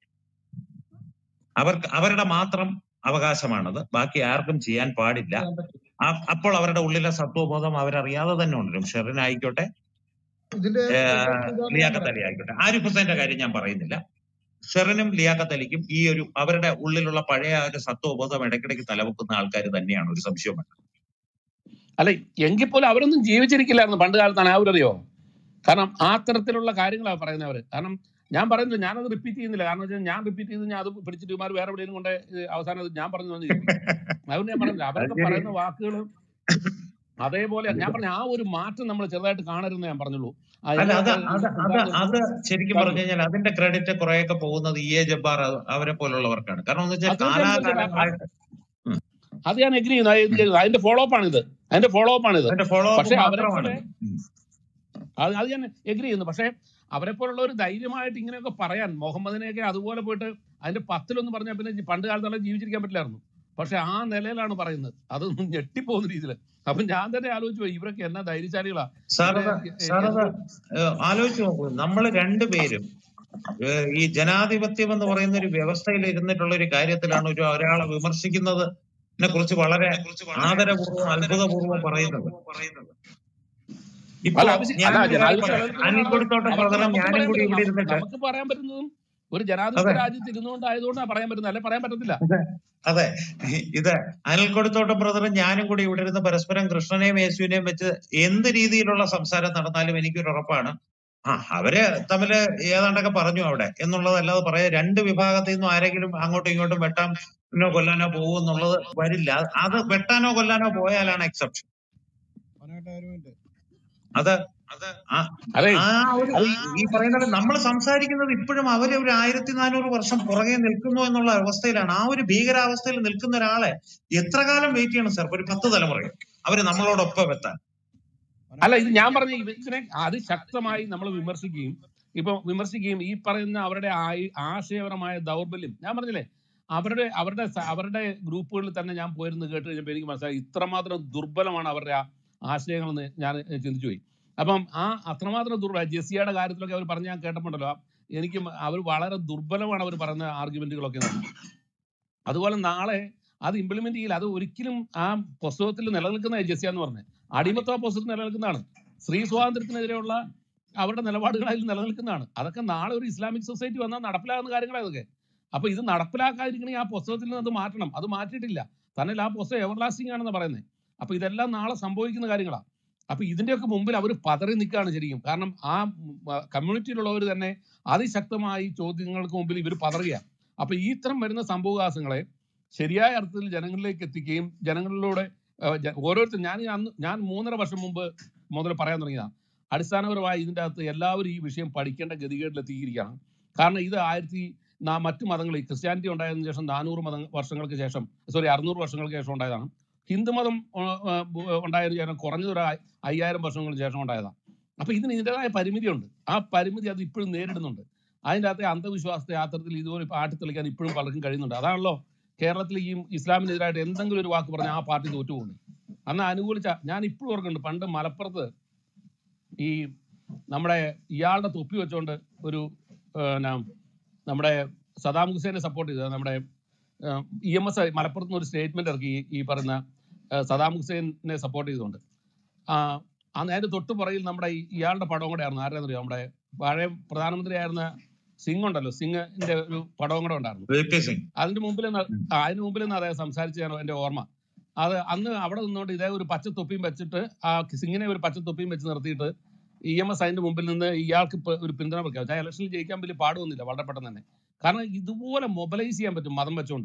A: അവർക്ക് അവരുടെ മാത്രം അവകാശമാണത് ബാക്കി ആർക്കും ചെയ്യാൻ പാടില്ല ആ- അപ്പോൾ അവരുടെ ഉള്ളിലെ സത്വബോധം അവരറിയാതെ തന്നെ ഉണരും ഷെറിൻ ആയിക്കോട്ടെ
H: ഇതിന്റെ
A: ഏഹ്,
H: ഏറ്റവും ഉദാഹരണം ഞാൻ
A: ലിയാഖത്ത്
H: പറയാം
A: അലി ആയിക്കോട്ടെ ആരിഫ് ഹുസൈന്റെ കാര്യം ഞാൻ പറയുന്നില്ല ഷെറിനും ലിയാഖത്ത് അലിക്കും ഈ ഒരു അവരുടെ ഉള്ളിലുള്ള പഴയ ആ ഒരു സത്വബോധം ഇടയ്ക്കിടയ്ക്ക് തലവെക്കുന്ന ആൾക്കാർ തന്നെയാണ് ഒരു സംശയം വേണ്ട
B: അല്ല എങ്കിൽ പോലും അവരൊന്നും ജീവിച്ചിരിക്കില്ലായിരുന്നു പണ്ട് കാലത്താണ് അവരറിയോ കാരണം ആ തരത്തിലുള്ള കാര്യങ്ങളാണ് പറയുന്നവർ കാരണം ഞാൻ പറയുന്നത് ഞാനത് റിപ്പീറ്റ് ചെയ്യുന്നില്ല കാരണം വെച്ചാൽ ഞാൻ റിപ്പീറ്റ് ചെയ്ത് ഞാൻ അത് പിടിച്ചിട്ട് ഇവന്മാർ വേറെ എവിടെയും കൊണ്ട് ഇത് അവസാനം അത് ഞാൻ പറഞ്ഞു വന്ന് കേൾക്കും അതുകൊണ്ട് ഞാൻ പറഞ്ഞില്ല
A: അത്
B: അവരൊക്കെ
A: ശരി
B: പറയുന്ന വാക്കുകൾ അതേപോലെ ഞാൻ പറഞ്ഞ ആ ഒരു മാറ്റം നമ്മൾ ചെറുതായിട്ട് കാണരുതെന്ന് ഞാൻ പറഞ്ഞുള്ളൂ ആ
A: അല്ല
B: എല്ലാ
A: അത്
B: ഇത്
A: അത് അത്
B: സിദ്ധാന്തം
A: അത് ശരിക്കും
B: പറഞ്ഞു
A: പറഞ്ഞു കഴിഞ്ഞാൽ അതിന്റെ ക്രെഡിറ്റ് കുറെയൊക്കെ പോകുന്നത് ഇ എ ജബ്ബാർ അത് അവരെ പോലുള്ളവർക്കാണ് കാരണം എന്ന് വെച്ചാൽ
B: അത് തീർച്ചയായും തീർച്ചയായും ആ-
A: കാലാകാലങ്ങളായിട്ട് ഉം.
B: അത് ഞാൻ എഗ്രി ചെയ്യുന്നു അത് ഇത് ചെയ്യുന്നു. അതിന്റെ ഫോളോ അപ്പ് ആണിത് അതിന്റെ ഫോളോ അപ്പ് ആണിത്
A: അതിന്റെ ഫോളോ അപ്പ്
B: പക്ഷെ അവരെ
A: മാത്രമാണ്
B: പോലെ അത് അത് ഞാൻ എഗ്രി ചെയ്യുന്നു പക്ഷേ അവരെ പോലുള്ള ഒരു ധൈര്യമായിട്ട് ഇങ്ങനെയൊക്കെ പറയാൻ മുഹമ്മദിനെയൊക്കെ അതുപോലെ പോയിട്ട് അതിന്റെ പത്തിലൊന്നും പറഞ്ഞാൽ പിന്നെ ജി- പണ്ട് കാലത്തോളം ജീവിച്ചിരിക്കാൻ പറ്റില്ലായിരുന്നു പക്ഷെ ആ നിലയിലാണ് പറയുന്നത് അതൊന്നും ഞെട്ടിപ്പോകുന്ന രീതിയിൽ അപ്പൊ ഞാൻ തന്നെ ആലോചിച്ചു പോയി, ഇവരൊക്കെ എന്നാ ധൈര്യശാലികളാ ഇവരെ
A: സാറത്
B: എ- എ-
A: സാറത്
B: എന്ത്
A: ആലോചിച്ച് നോക്കൂ നമ്മൾ രണ്ടുപേരും ഏഹ് ഈ ജനാധിപത്യം എന്ന് പറയുന്ന ഒരു വ്യവസ്ഥയിൽ ഇരുന്നിട്ടുള്ള ഒരു കാര്യത്തിലാണ് ഒരു ഒരാളെ വിമർശിക്കുന്നതിനെ കുറിച്ച് വളരെ ആദരപൂർവ്വം അത്ഭുതപൂർവ്വം പറയുന്നത് ഇപ്പോ
B: അല്ല അത് ശരി-
A: ഞാൻ
B: അല്ല
A: ഒരു കാര്യം
B: ജനാധിപത്യ
A: പറയാം
B: രാജ്യത്തിൽ
A: അനിൽക്കൊടുത്തോട്ടം
B: നമുക്ക്
A: പ്രകടനം
B: നമുക്ക്
A: ഞാനും
B: പറയാൻ
A: കൂടി
B: പറ്റും
A: ഇവിടെ
B: നമുക്ക്
A: ഇരുന്നിട്ട്
B: നമുക്ക് പറയാൻ പറ്റുന്നതും ഒരു ജനാധിപത്യ
A: അതെ
B: രാജ്യത്ത് ഇരുന്നുകൊണ്ടായതുകൊണ്ടാണ് പറയാൻ പറ്റുന്നത് അല്ലെ പറയാൻ പറ്റത്തില്ല
A: അതെ അതെ ഇത് അനിൽക്കൊടുത്തോട്ടം ബ്രദറും ഞാനും കൂടി ഇവിടെ ഇരുന്ന് പരസ്പരം കൃഷ്ണനെയും യേശുവിനെയും വെച്ച് എന്ത് രീതിയിലുള്ള സംസാരം നടന്നാലും എനിക്കൊരു ഉറപ്പാണ് ആ അവര് തമ്മില് ഏതാണ്ടൊക്കെ പറഞ്ഞു അവിടെ എന്നുള്ളതല്ലാതെ പറയാ രണ്ട് വിഭാഗത്തിൽ നിന്നും ആരെങ്കിലും അങ്ങോട്ടും ഇങ്ങോട്ടും വെട്ടാനോ കൊല്ലാനോ പോകും എന്നുള്ളത് വരില്ല അത് വെട്ടാനോ കൊല്ലാനോ പോയാലാണ് എക്സെപ്ഷൻ അത് ആ
B: അതെ
A: ആ ഒരു
B: അത്
A: ഈ- ഈ പറയുന്നത് നമ്മൾ സംസാരിക്കുന്നത് ഇപ്പോഴും അവര് ഒരു ആയിരത്തി നാനൂറ് വർഷം പുറകെ നിൽക്കുന്നു എന്നുള്ള അവസ്ഥയിലാണ് ആ ഒരു ഭീകരാവസ്ഥയിൽ നിൽക്കുന്ന ഒരാളെ എത്ര കാലം വെയിറ്റ് ചെയ്യണം സാർ ഒരു പത്ത് തലമുറയോ അവര് നമ്മളോടൊപ്പം എത്താൻ
B: അല്ല ഇത് ഞാൻ പറഞ്ഞ ഇത് ഇതിനെ അതിശക്തമായി നമ്മൾ വിമർശിക്കുകയും ഇപ്പൊ വിമർശിക്കുകയും ഈ പറയുന്ന അവരുടെ ആയി- ആശയപരമായ ദൗർബല്യം ഞാൻ പറഞ്ഞില്ലേ അവരുടെ അവരുടെ സ- അവരുടെ ഗ്രൂപ്പുകളിൽ തന്നെ ഞാൻ പോയിരുന്നു കേട്ട് കഴിഞ്ഞപ്പോൾ എനിക്ക് മനസ്സിലായി ഇത്രമാത്രം ദുർബലമാണ് അവരുടെ ആ ആശയങ്ങളെന്ന് ഞാൻ ചിന്തിച്ചു പോയി അപ്പം ആ അത്രമാത്രം ദുർബല ജെസിയുടെ കാര്യത്തിലൊക്കെ അവർ പറഞ്ഞ് ഞാൻ കേട്ടപ്പോണ്ടല്ലോ എനിക്ക് അവർ വളരെ ദുർബലമാണ് അവർ പറയുന്ന ആർഗ്യുമെന്റുകളൊക്കെ എന്ന് പറഞ്ഞാൽ. അതുപോലെ നാളെ അത് ഇംപ്ലിമെന്റ് ചെയ്യില്ല അത് ഒരിക്കലും ആ പുസ്തകത്തിൽ നിലനിൽക്കുന്ന ജെസിയ എന്ന് പറഞ്ഞത് അടിമത്വ പുസ്തകത്തിൽ നിലനിൽക്കുന്നതാണ് സ്ത്രീ സ്വാതന്ത്ര്യത്തിനെതിരെയുള്ള അവരുടെ നിലപാടുകൾ അതിൽ നിലനിൽക്കുന്നതാണ് അതൊക്കെ നാളെ ഒരു ഇസ്ലാമിക് സൊസൈറ്റി വന്നാൽ നടപ്പിലാകുന്ന കാര്യങ്ങളാണ് ഇതൊക്കെ അപ്പൊ ഇത് നടപ്പിലാക്കാതിരിക്കണമെങ്കിൽ ആ പുസ്തകത്തിൽ നിന്ന് അത് മാറ്റണം അത് മാറ്റിയിട്ടില്ല തന്നെ ആ പുസ്തകം എവർലാസ്റ്റിംഗ് ആണെന്ന് പറയുന്നത് അപ്പൊ ഇതെല്ലാം നാളെ സംഭവിക്കുന്ന കാര്യങ്ങളാണ് അപ്പൊ ഇതിന്റെയൊക്കെ മുമ്പിൽ അവർ പതറി നിൽക്കുകയാണ് ശരിക്കും കാരണം ആ കമ്മ്യൂണിറ്റിയിലുള്ളവർ തന്നെ അതിശക്തമായി ചോദ്യങ്ങൾക്ക് മുമ്പിൽ ഇവർ പതറുകയാണ് അപ്പൊ ഈ ഇത്തരം വരുന്ന സംഭവവികാസങ്ങളെ ശരിയായ അർത്ഥത്തിൽ ജനങ്ങളിലേക്ക് എത്തിക്കുകയും ജനങ്ങളിലൂടെ ഏഹ്, ജ- ഓരോരുത്തർ ഞാൻ ഈ അന്ന് ഞാൻ മൂന്നര വർഷം മുമ്പ് മുതൽ പറയാൻ തുടങ്ങിയതാണ് അടിസ്ഥാനപരമായി ഇതിന്റെ അകത്ത് എല്ലാവരും ഈ വിഷയം പഠിക്കേണ്ട ഗതികേട്ടിലെത്തിയിരിക്കുകയാണ് കാരണം ഇത് ആയിരത്തി നാ- മറ്റു മതങ്ങളിൽ ക്രിസ്ത്യാനിറ്റി ഉണ്ടായതിനു ശേഷം നാനൂറ് മത വർഷങ്ങൾക്ക് ശേഷം സോറി അറുന്നൂറ് വർഷങ്ങൾക്ക് ശേഷം ഉണ്ടായതാണ് ഹിന്ദുമതം ഉ- ഉ- ഉ- ഉണ്ടായതിനു ശേഷം കുറഞ്ഞത് ഒരു അ- അയ്യായിരം വർഷങ്ങൾക്ക് ശേഷം ഉണ്ടായതാണ് അപ്പൊ ഇതിന് ഇതിൻ്റെതായ പരിമിതിയുണ്ട് ആ പരിമിതി അത് ഇപ്പോഴും നേരിടുന്നുണ്ട് അതിൻ്റെ അകത്തെ അന്ധവിശ്വാസത്തെ ആ തരത്തിൽ ഇതുപോലെ ഇപ്പൊ ആട്ടിത്തെളിക്കാൻ ഇപ്പോഴും പലർക്കും കഴിയുന്നുണ്ട് അതാണല്ലോ കേരളത്തിൽ ഈ ഇസ്ലാമിനെതിരായിട്ട് എന്തെങ്കിലും ഒരു വാക്ക് പറഞ്ഞാൽ ആ പാർട്ടി തോറ്റുപോകുന്നു അന്ന് അനുകൂലിച്ച ഞാൻ ഇപ്പോഴും ഓർക്കുന്നുണ്ട് പണ്ട് മലപ്പുറത്ത് ഈ നമ്മുടെ ഇയാളുടെ തൊപ്പി വെച്ചുകൊണ്ട് ഒരു ഏഹ്, ന- നമ്മുടെ സദാം ഹുസൈനെ സപ്പോർട്ട് ചെയ്തത് നമ്മുടെ ഇ എം എസ് മലപ്പുറത്ത് നിന്ന് ഒരു സ്റ്റേറ്റ്മെന്റ് ഇറക്കി ഈ- ഈ പറയുന്ന ഏഹ്, സദാം ഹുസൈനെ സപ്പോർട്ട് ചെയ്തുകൊണ്ട് ആ, അന്ന് അതിന്റെ തൊട്ട് പുറകിൽ നമ്മുടെ ഈ- ഇയാളുടെ പടവും കൂടെ ആയിരുന്നു ആരാന്നറിയോ നമ്മുടെ പഴയ പ്രധാനമന്ത്രിയായിരുന്ന സിംഗ് ഉണ്ടല്ലോ സിംഗിന്റെ ഒരു പടവും കൂടെ ഉണ്ടായിരുന്നു
A: വി പി സിംഗ്
B: അതിന്റെ മുമ്പിൽ നിന്ന്
A: ഉം.
B: ആ, അതിന് മുമ്പിൽ നിന്ന് അദ്ദേഹം സംസാരിച്ച എന്റെ ഓർമ്മ അത് അന്ന് അവിടെ നിന്നുകൊണ്ട് ഇതേ ഒരു പച്ച തൊപ്പിയും വെച്ചിട്ട് ആ സിംഗിനെ ഒരു പച്ച തൊപ്പിയും വെച്ച് നിർത്തിയിട്ട് ഇ എം എസ് അതിന്റെ മുമ്പിൽ നിന്ന് ഇയാൾക്ക് ഇപ്പൊ ഒരു പിന്തുണ പ്രഖ്യാപിച്ചു ആ ഇലക്ഷനിൽ ജയിക്കാൻ വലിയ പാടുവന്നില്ല വളരെ പെട്ടെന്ന് തന്നെ കാരണം ഇതുപോലെ മൊബിലൈസ് ചെയ്യാൻ പറ്റും മതം വെച്ചുകൊണ്ട്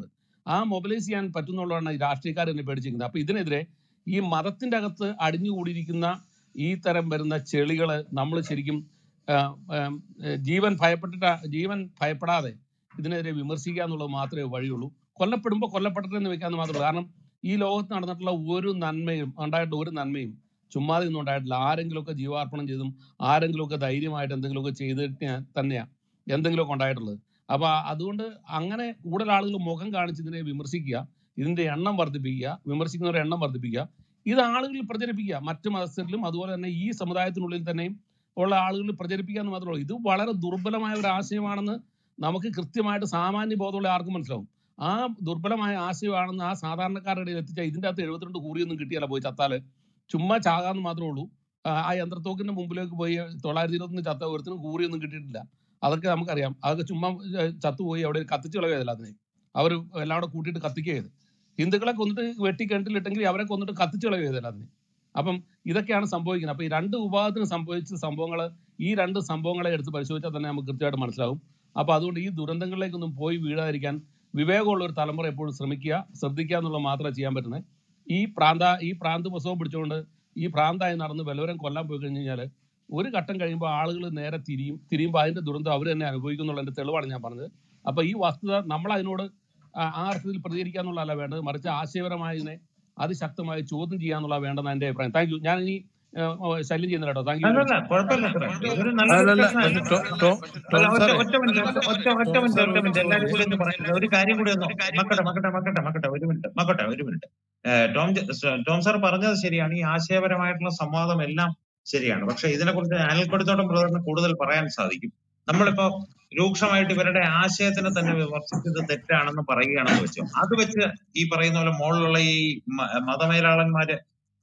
B: ആ മൊബിലൈസ് ചെയ്യാൻ പറ്റുന്നുള്ളതാണ് ഈ രാഷ്ട്രീയക്കാർ എന്നെ പേടിച്ചിരിക്കുന്നത് അപ്പൊ ഇതിനെതിരെ ഈ മതത്തിന്റെ അകത്ത് അടിഞ്ഞുകൂടിയിരിക്കുന്ന ഈ തരം വരുന്ന ചെളികള് നമ്മൾ ശരിക്കും ആ, ആ, ജീവൻ ഭയപ്പെട്ടിട്ട് ജീവൻ ഭയപ്പെടാതെ ഇതിനെതിരെ വിമർശിക്കുക എന്നുള്ളത് മാത്രമേ വഴിയുള്ളൂ കൊല്ലപ്പെടുമ്പോൾ കൊല്ലപ്പെടട്ടെ എന്ന് വെക്കാന്ന് മാത്രമേ ഉള്ളൂ കാരണം ഈ ലോകത്ത് നടന്നിട്ടുള്ള ഒരു നന്മയും ഉണ്ടായിട്ട് ഒരു നന്മയും ചുമ്മാതെ ഒന്നും ഉണ്ടായിട്ടില്ല ആരെങ്കിലുമൊക്കെ ജീവാർപ്പണം ചെയ്തും ആരെങ്കിലുമൊക്കെ ധൈര്യമായിട്ട് എന്തെങ്കിലുമൊക്കെ ചെയ്തിട്ട് തന്നെയാ എന്തെങ്കിലുമൊക്കെ ഉണ്ടായിട്ടുള്ളത് അപ്പൊ അതുകൊണ്ട് അങ്ങനെ കൂടുതൽ ആളുകൾ മുഖം കാണിച്ച് ഇതിനെ വിമർശിക്കുക ഇതിന്റെ എണ്ണം വർദ്ധിപ്പിക്കുക വിമർശിക്കുന്നവരുടെ എണ്ണം വർദ്ധിപ്പിക്കുക ഇത് ആളുകളിൽ പ്രചരിപ്പിക്കുക മറ്റു മതസ്ഥരിലും അതുപോലെ തന്നെ ഈ സമുദായത്തിനുള്ളിൽ തന്നെയും ഉള്ള ആളുകളിൽ പ്രചരിപ്പിക്കുക എന്ന് മാത്രമേ ഉള്ളൂ ഇത് വളരെ ദുർബലമായ ഒരു ആശയമാണെന്ന് നമുക്ക് കൃത്യമായിട്ട് സാമാന്യ ബോധമുള്ള ആർക്കും മനസ്സിലാവും ആ ദുർബലമായ ആശയമാണെന്ന് ആ സാധാരണക്കാരുടെ ഇടയിൽ എത്തിച്ചാൽ ഇതിന്റെ അകത്ത് എഴുപത്തിരണ്ട് കൂറിയൊന്നും കിട്ടിയല്ല പോയി ചത്താല് ചുമ്മാ ചാകാന്ന് മാത്രമേ ഉള്ളൂ ആ ആ യന്ത്രത്തോക്കിന്റെ മുമ്പിലേക്ക് പോയി തൊള്ളായിരത്തി ഇരുപത്തൊന്ന് ചത്ത ഒരുത്തിനും കൂറിയൊന്നും കിട്ടിയിട്ടില്ല അതൊക്കെ നമുക്കറിയാം അതൊക്കെ ചുമ്മാ ഏ, ചത്തുപോയി അവിടെ കത്തിച്ചു കളയതല്ല അതിനെ അവർ എല്ലാം കൂടെ കൂട്ടിയിട്ട് കത്തിക്കുക ചെയ്ത് ഹിന്ദുക്കളെ കൊന്നിട്ട് വെട്ടി കിണറ്റിലിട്ടെങ്കിൽ അവരെ കൊന്നിട്ട് കത്തിച്ചു കളയുക ചെയ്തല്ല അതിനെ അപ്പം ഇതൊക്കെയാണ് സംഭവിക്കുന്നത് അപ്പൊ ഈ രണ്ട് വിഭാഗത്തിന് സംഭവിച്ച സംഭവങ്ങൾ ഈ രണ്ട് സംഭവങ്ങളെ എടുത്ത് പരിശോധിച്ചാൽ തന്നെ നമുക്ക് കൃത്യമായിട്ട് മനസ്സിലാവും അപ്പൊ അതുകൊണ്ട് ഈ ദുരന്തങ്ങളിലേക്കൊന്നും പോയി വീഴാതിരിക്കാൻ വിവേകമുള്ള ഒരു തലമുറ എപ്പോഴും ശ്രമിക്കുക ശ്രദ്ധിക്കുക എന്നുള്ളത് മാത്രമേ ചെയ്യാൻ പറ്റുന്നത് ഈ പ്രാന്ത ഈ പ്രാന്ത് പുസ്തകം പിടിച്ചുകൊണ്ട് ഈ പ്രാന്തായി നടന്ന് വല്ലവരും കൊല്ലാൻ പോയി കഴിഞ്ഞ് കഴിഞ്ഞാൽ ഒരു ഘട്ടം കഴിയുമ്പോൾ ആളുകൾ നേരെ തിരിയും തിരിയുമ്പോൾ അതിന്റെ ദുരന്തം അവർ തന്നെ അനുഭവിക്കുന്നുള്ളതിന്റെ തെളിവാണ് ഞാൻ പറഞ്ഞത് അപ്പൊ ഈ വസ്തുത നമ്മൾ അതിനോട് ആ ആ അർത്ഥത്തിൽ പ്രതികരിക്കുക എന്നുള്ളതല്ല വേണ്ടത് മറിച്ച് ആശയപരമായി ഇതിനെ അതിശക്തമായി ചോദ്യം ചെയ്യാന്നുള്ള വേണ്ടെന്ന് എന്റെ അഭിപ്രായം താങ്ക് യു ഞാൻ ഇനി ഏഹ്, ഓ, ശല്യം ചെയ്യുന്നില്ല കേട്ടോ താങ്ക് യു വെരി
A: അല്ലല്ല
B: മച്ച്
A: കുഴപ്പമില്ല സാറേ ഇതൊരു നല്ല
D: അല്ലല്ല
A: ഡിസ്കഷൻ ആയിരുന്നു
D: ടോ- ടോ-
A: അല്ല
D: ടോം
A: ഒറ്റ
D: സാറേ
A: ഒറ്റ മിനിറ്റ് ഒറ്റ ഒറ്റ ഒറ്റ
D: ടോം
A: മിനിറ്റ്
D: സാർ
A: ഒറ്റ
D: ഒരു
A: മിനിറ്റ് എല്ലാവരും
D: ഒരു
A: കൂടി ഒന്ന് പറയുന്നത് ഒരു കാര്യം കൂടി ഒന്ന് മക്കട്ടെ മക്കട്ടെ മക്കട്ടെ മക്കട്ടെ ഒരു മിനിറ്റ് മക്കട്ടെ ഒരു മിനിറ്റ് ഏഹ് ടോം ജെ- സ- ടോം സാർ പറഞ്ഞത് ശരിയാണ് ഈ ആശയപരമായിട്ടുള്ള സംവാദം എല്ലാം ശരിയാണ് പക്ഷെ ഇതിനെക്കുറിച്ച് അനിൽക്കൊടുത്തോട്ടം ബ്രദറിന് കൂടുതൽ പറയാൻ സാധിക്കും നമ്മളിപ്പോ രൂക്ഷമായിട്ട് ഇവരുടെ ആശയത്തിനെ തന്നെ വിമർശിച്ചത് തെറ്റാണെന്ന് പറയുകയാണെന്ന് വെച്ചോ അത് വെച്ച് ഈ പറയുന്ന പോലെ മുകളിലുള്ള ഈ മ- മതമേലാളന്മാര്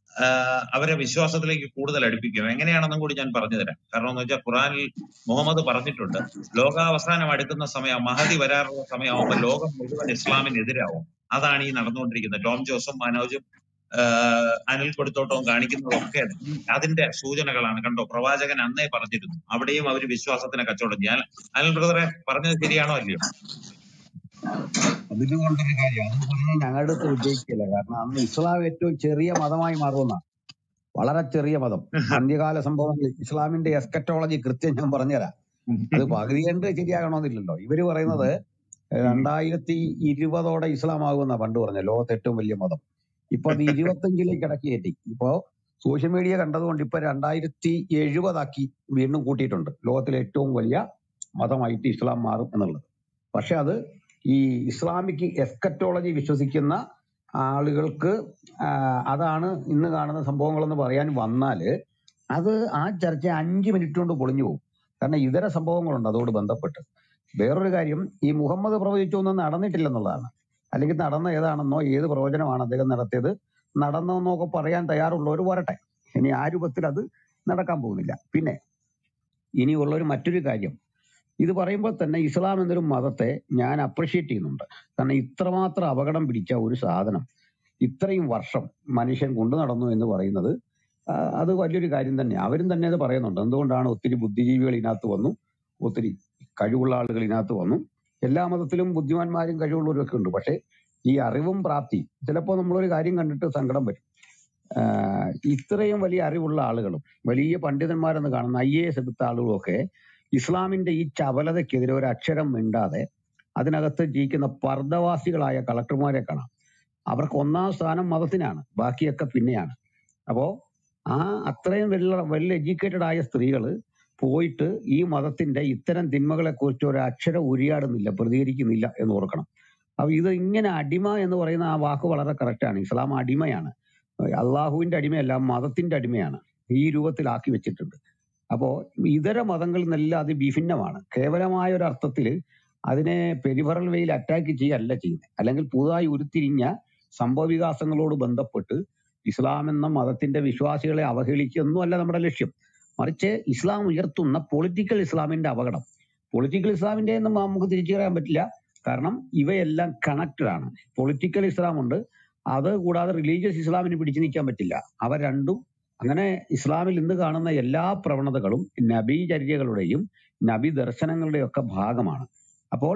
A: ആഹ് അവരെ വിശ്വാസത്തിലേക്ക് കൂടുതൽ അടുപ്പിക്കും എങ്ങനെയാണെന്നും കൂടി ഞാൻ പറഞ്ഞു തരാം കാരണം എന്ന് വെച്ചാൽ ഖുറാനിൽ മുഹമ്മദ് പറഞ്ഞിട്ടുണ്ട് ലോകാവസാനം അടുക്കുന്ന സമയം മഹതി വരാറുള്ള സമയമാകുമ്പോൾ ലോകം മുഴുവൻ ഇസ്ലാമിനെതിരാവും അതാണ് ഈ നടന്നുകൊണ്ടിരിക്കുന്നത് ടോം ജോസും മനോജും ആഹ് അനിൽ കൊടുത്തോട്ടവും കാണിക്കുന്നതൊക്കെ അതിന്റെ സൂചനകളാണ് കണ്ടോ പ്രവാചകൻ അന്നേ പറഞ്ഞിരുന്നു അവിടെയും അവർ വിശ്വാസത്തിന് കച്ചവടം ഞാൻ അനിൽ ബ്രദറെ പറഞ്ഞത് ശരിയാണോ അല്ലയോ
G: അതിലുകൊണ്ടൊരു കാര്യം അത് പറഞ്ഞ് ഞങ്ങളുടെ അടുത്ത് വിജയിക്കില്ല കാരണം അന്ന് ഇസ്ലാം ഏറ്റവും ചെറിയ മതമായി മാറുന്ന വളരെ ചെറിയ മതം അന്ത്യകാല സംഭവങ്ങളിൽ ഇസ്ലാമിന്റെ എസ്കറ്റോളജി കൃത്യം ഞാൻ പറഞ്ഞുതരാം അത് പകുതി കണ്ട് ശരിയാകണമെന്നില്ലല്ലോ ഇവര് പറയുന്നത് രണ്ടായിരത്തി ഇരുപതോടെ ഇസ്ലാം ആകുമെന്നാ പണ്ട് പറഞ്ഞ ലോകത്തെ ഏറ്റവും വലിയ മതം ഇപ്പൊ അത് ഇരുപത്തഞ്ചിലേക്ക് ഇടക്കി കയറ്റി ഇപ്പോ സോഷ്യൽ മീഡിയ കണ്ടതുകൊണ്ട് ഇപ്പൊ രണ്ടായിരത്തി എഴുപതാക്കി വീണ്ടും കൂട്ടിയിട്ടുണ്ട് ലോകത്തിലെ ഏറ്റവും വലിയ മതമായിട്ട് ഇസ്ലാം മാറും എന്നുള്ളത് പക്ഷെ അത് ഈ ഇസ്ലാമിക് എസ്കറ്റോളജി വിശ്വസിക്കുന്ന ആളുകൾക്ക് ആ, അതാണ് ഇന്ന് കാണുന്ന സംഭവങ്ങളെന്ന് പറയാൻ വന്നാല് അത് ആ ചർച്ച അഞ്ച് മിനിറ്റ് കൊണ്ട് പൊളിഞ്ഞു പോകും കാരണം ഇതര സംഭവങ്ങളുണ്ട് അതോട് ബന്ധപ്പെട്ട് വേറൊരു കാര്യം ഈ മുഹമ്മദ് പ്രവചിച്ചൊന്നും നടന്നിട്ടില്ലെന്നുള്ളതാണ് അല്ലെങ്കിൽ നടന്ന ഏതാണെന്നോ ഏത് പ്രവചനമാണ് അദ്ദേഹം നടത്തിയത് നടന്നെന്നൊക്കെ പറയാൻ തയ്യാറുള്ളവർ വരട്ടെ ഇനി ആ രൂപത്തിൽ അത് നടക്കാൻ പോകുന്നില്ല പിന്നെ ഇനിയുള്ള ഒരു മറ്റൊരു കാര്യം ഇത് പറയുമ്പോൾ തന്നെ ഇസ്ലാം എന്നൊരു മതത്തെ ഞാൻ അപ്രിഷ്യേറ്റ് ചെയ്യുന്നുണ്ട് കാരണം ഇത്രമാത്രം അപകടം പിടിച്ച ഒരു സാധനം ഇത്രയും വർഷം മനുഷ്യൻ കൊണ്ടു നടന്നു എന്ന് പറയുന്നത് ആ, അത് വലിയൊരു കാര്യം തന്നെയാണ് അവരും തന്നെ അത് പറയുന്നുണ്ട് എന്തുകൊണ്ടാണ് ഒത്തിരി ബുദ്ധിജീവികൾ ഇതിനകത്ത് വന്നു ഒത്തിരി കഴിവുള്ള ആളുകൾ ഇതിനകത്ത് വന്നു എല്ലാ മതത്തിലും ബുദ്ധിമാന്മാരും കഴിവുള്ളവരും ഒക്കെ ഉണ്ട് പക്ഷെ ഈ അറിവും പ്രാപ്തി ചിലപ്പോൾ നമ്മളൊരു കാര്യം കണ്ടിട്ട് സങ്കടം വരും ആഹ് ഇത്രയും വലിയ അറിവുള്ള ആളുകളും വലിയ പണ്ഡിതന്മാരെന്ന് കാണുന്ന ഐ എ എസ് എടുത്ത ആളുകളും ഒക്കെ ഇസ്ലാമിന്റെ ഈ ചപലതയ്ക്കെതിരെ ഒരു അക്ഷരം മിണ്ടാതെ അതിനകത്ത് ജീവിക്കുന്ന പർദ്ദവാസികളായ കളക്ടർമാരെ കാണാം അവർക്ക് ഒന്നാം സ്ഥാനം മതത്തിനാണ് ബാക്കിയൊക്കെ പിന്നെയാണ് അപ്പോ ആ അത്രയും വെല്ല വെൽ എഡ്യൂക്കേറ്റഡ് ആയ സ്ത്രീകൾ പോയിട്ട് ഈ മതത്തിന്റെ ഇത്തരം തിന്മകളെ കുറിച്ച് ഒരു അക്ഷരം ഉരിയാടുന്നില്ല പ്രതികരിക്കുന്നില്ല എന്ന് ഓർക്കണം അപ്പൊ ഇത് ഇങ്ങനെ അടിമ എന്ന് പറയുന്ന ആ വാക്ക് വളരെ കറക്റ്റാണ് ഇസ്ലാം അടിമയാണ് അള്ളാഹുവിന്റെ അടിമയല്ല മതത്തിന്റെ അടിമയാണ് ഈ രൂപത്തിലാക്കി വെച്ചിട്ടുണ്ട് അപ്പോ ഇതര മതങ്ങളിൽ നിന്നെല്ലാം അത് വിഭിന്നമാണ് കേവലമായ ഒരു അർത്ഥത്തിൽ അതിനെ പെരിഫറൽ വെയിൽ അറ്റാക്ക് ചെയ്യല്ല ചെയ്യുന്നത് അല്ലെങ്കിൽ പുതുതായി ഉരുത്തിരിഞ്ഞ സംഭവവികാസങ്ങളോട് ബന്ധപ്പെട്ട് ഇസ്ലാം എന്ന മതത്തിന്റെ വിശ്വാസികളെ അവഹേളിക്കൊന്നും അല്ല നമ്മുടെ ലക്ഷ്യം മറിച്ച് ഇസ്ലാം ഉയർത്തുന്ന പൊളിറ്റിക്കൽ ഇസ്ലാമിന്റെ അപകടം പൊളിറ്റിക്കൽ ഇസ്ലാമിന്റെ ഒന്നും നമുക്ക് തിരിച്ചു പറയാൻ പറ്റില്ല കാരണം ഇവയെല്ലാം കണക്റ്റഡ് ആണ് പൊളിറ്റിക്കൽ ഇസ്ലാം ഉണ്ട് അത് കൂടാതെ റിലീജിയസ് ഇസ്ലാമിന് പിടിച്ചു നിൽക്കാൻ പറ്റില്ല അവ രണ്ടും അങ്ങനെ ഇസ്ലാമിൽ ഇന്ന് കാണുന്ന എല്ലാ പ്രവണതകളും നബീചര്യകളുടെയും നബി ദർശനങ്ങളുടെയും ഒക്കെ ഭാഗമാണ് അപ്പോൾ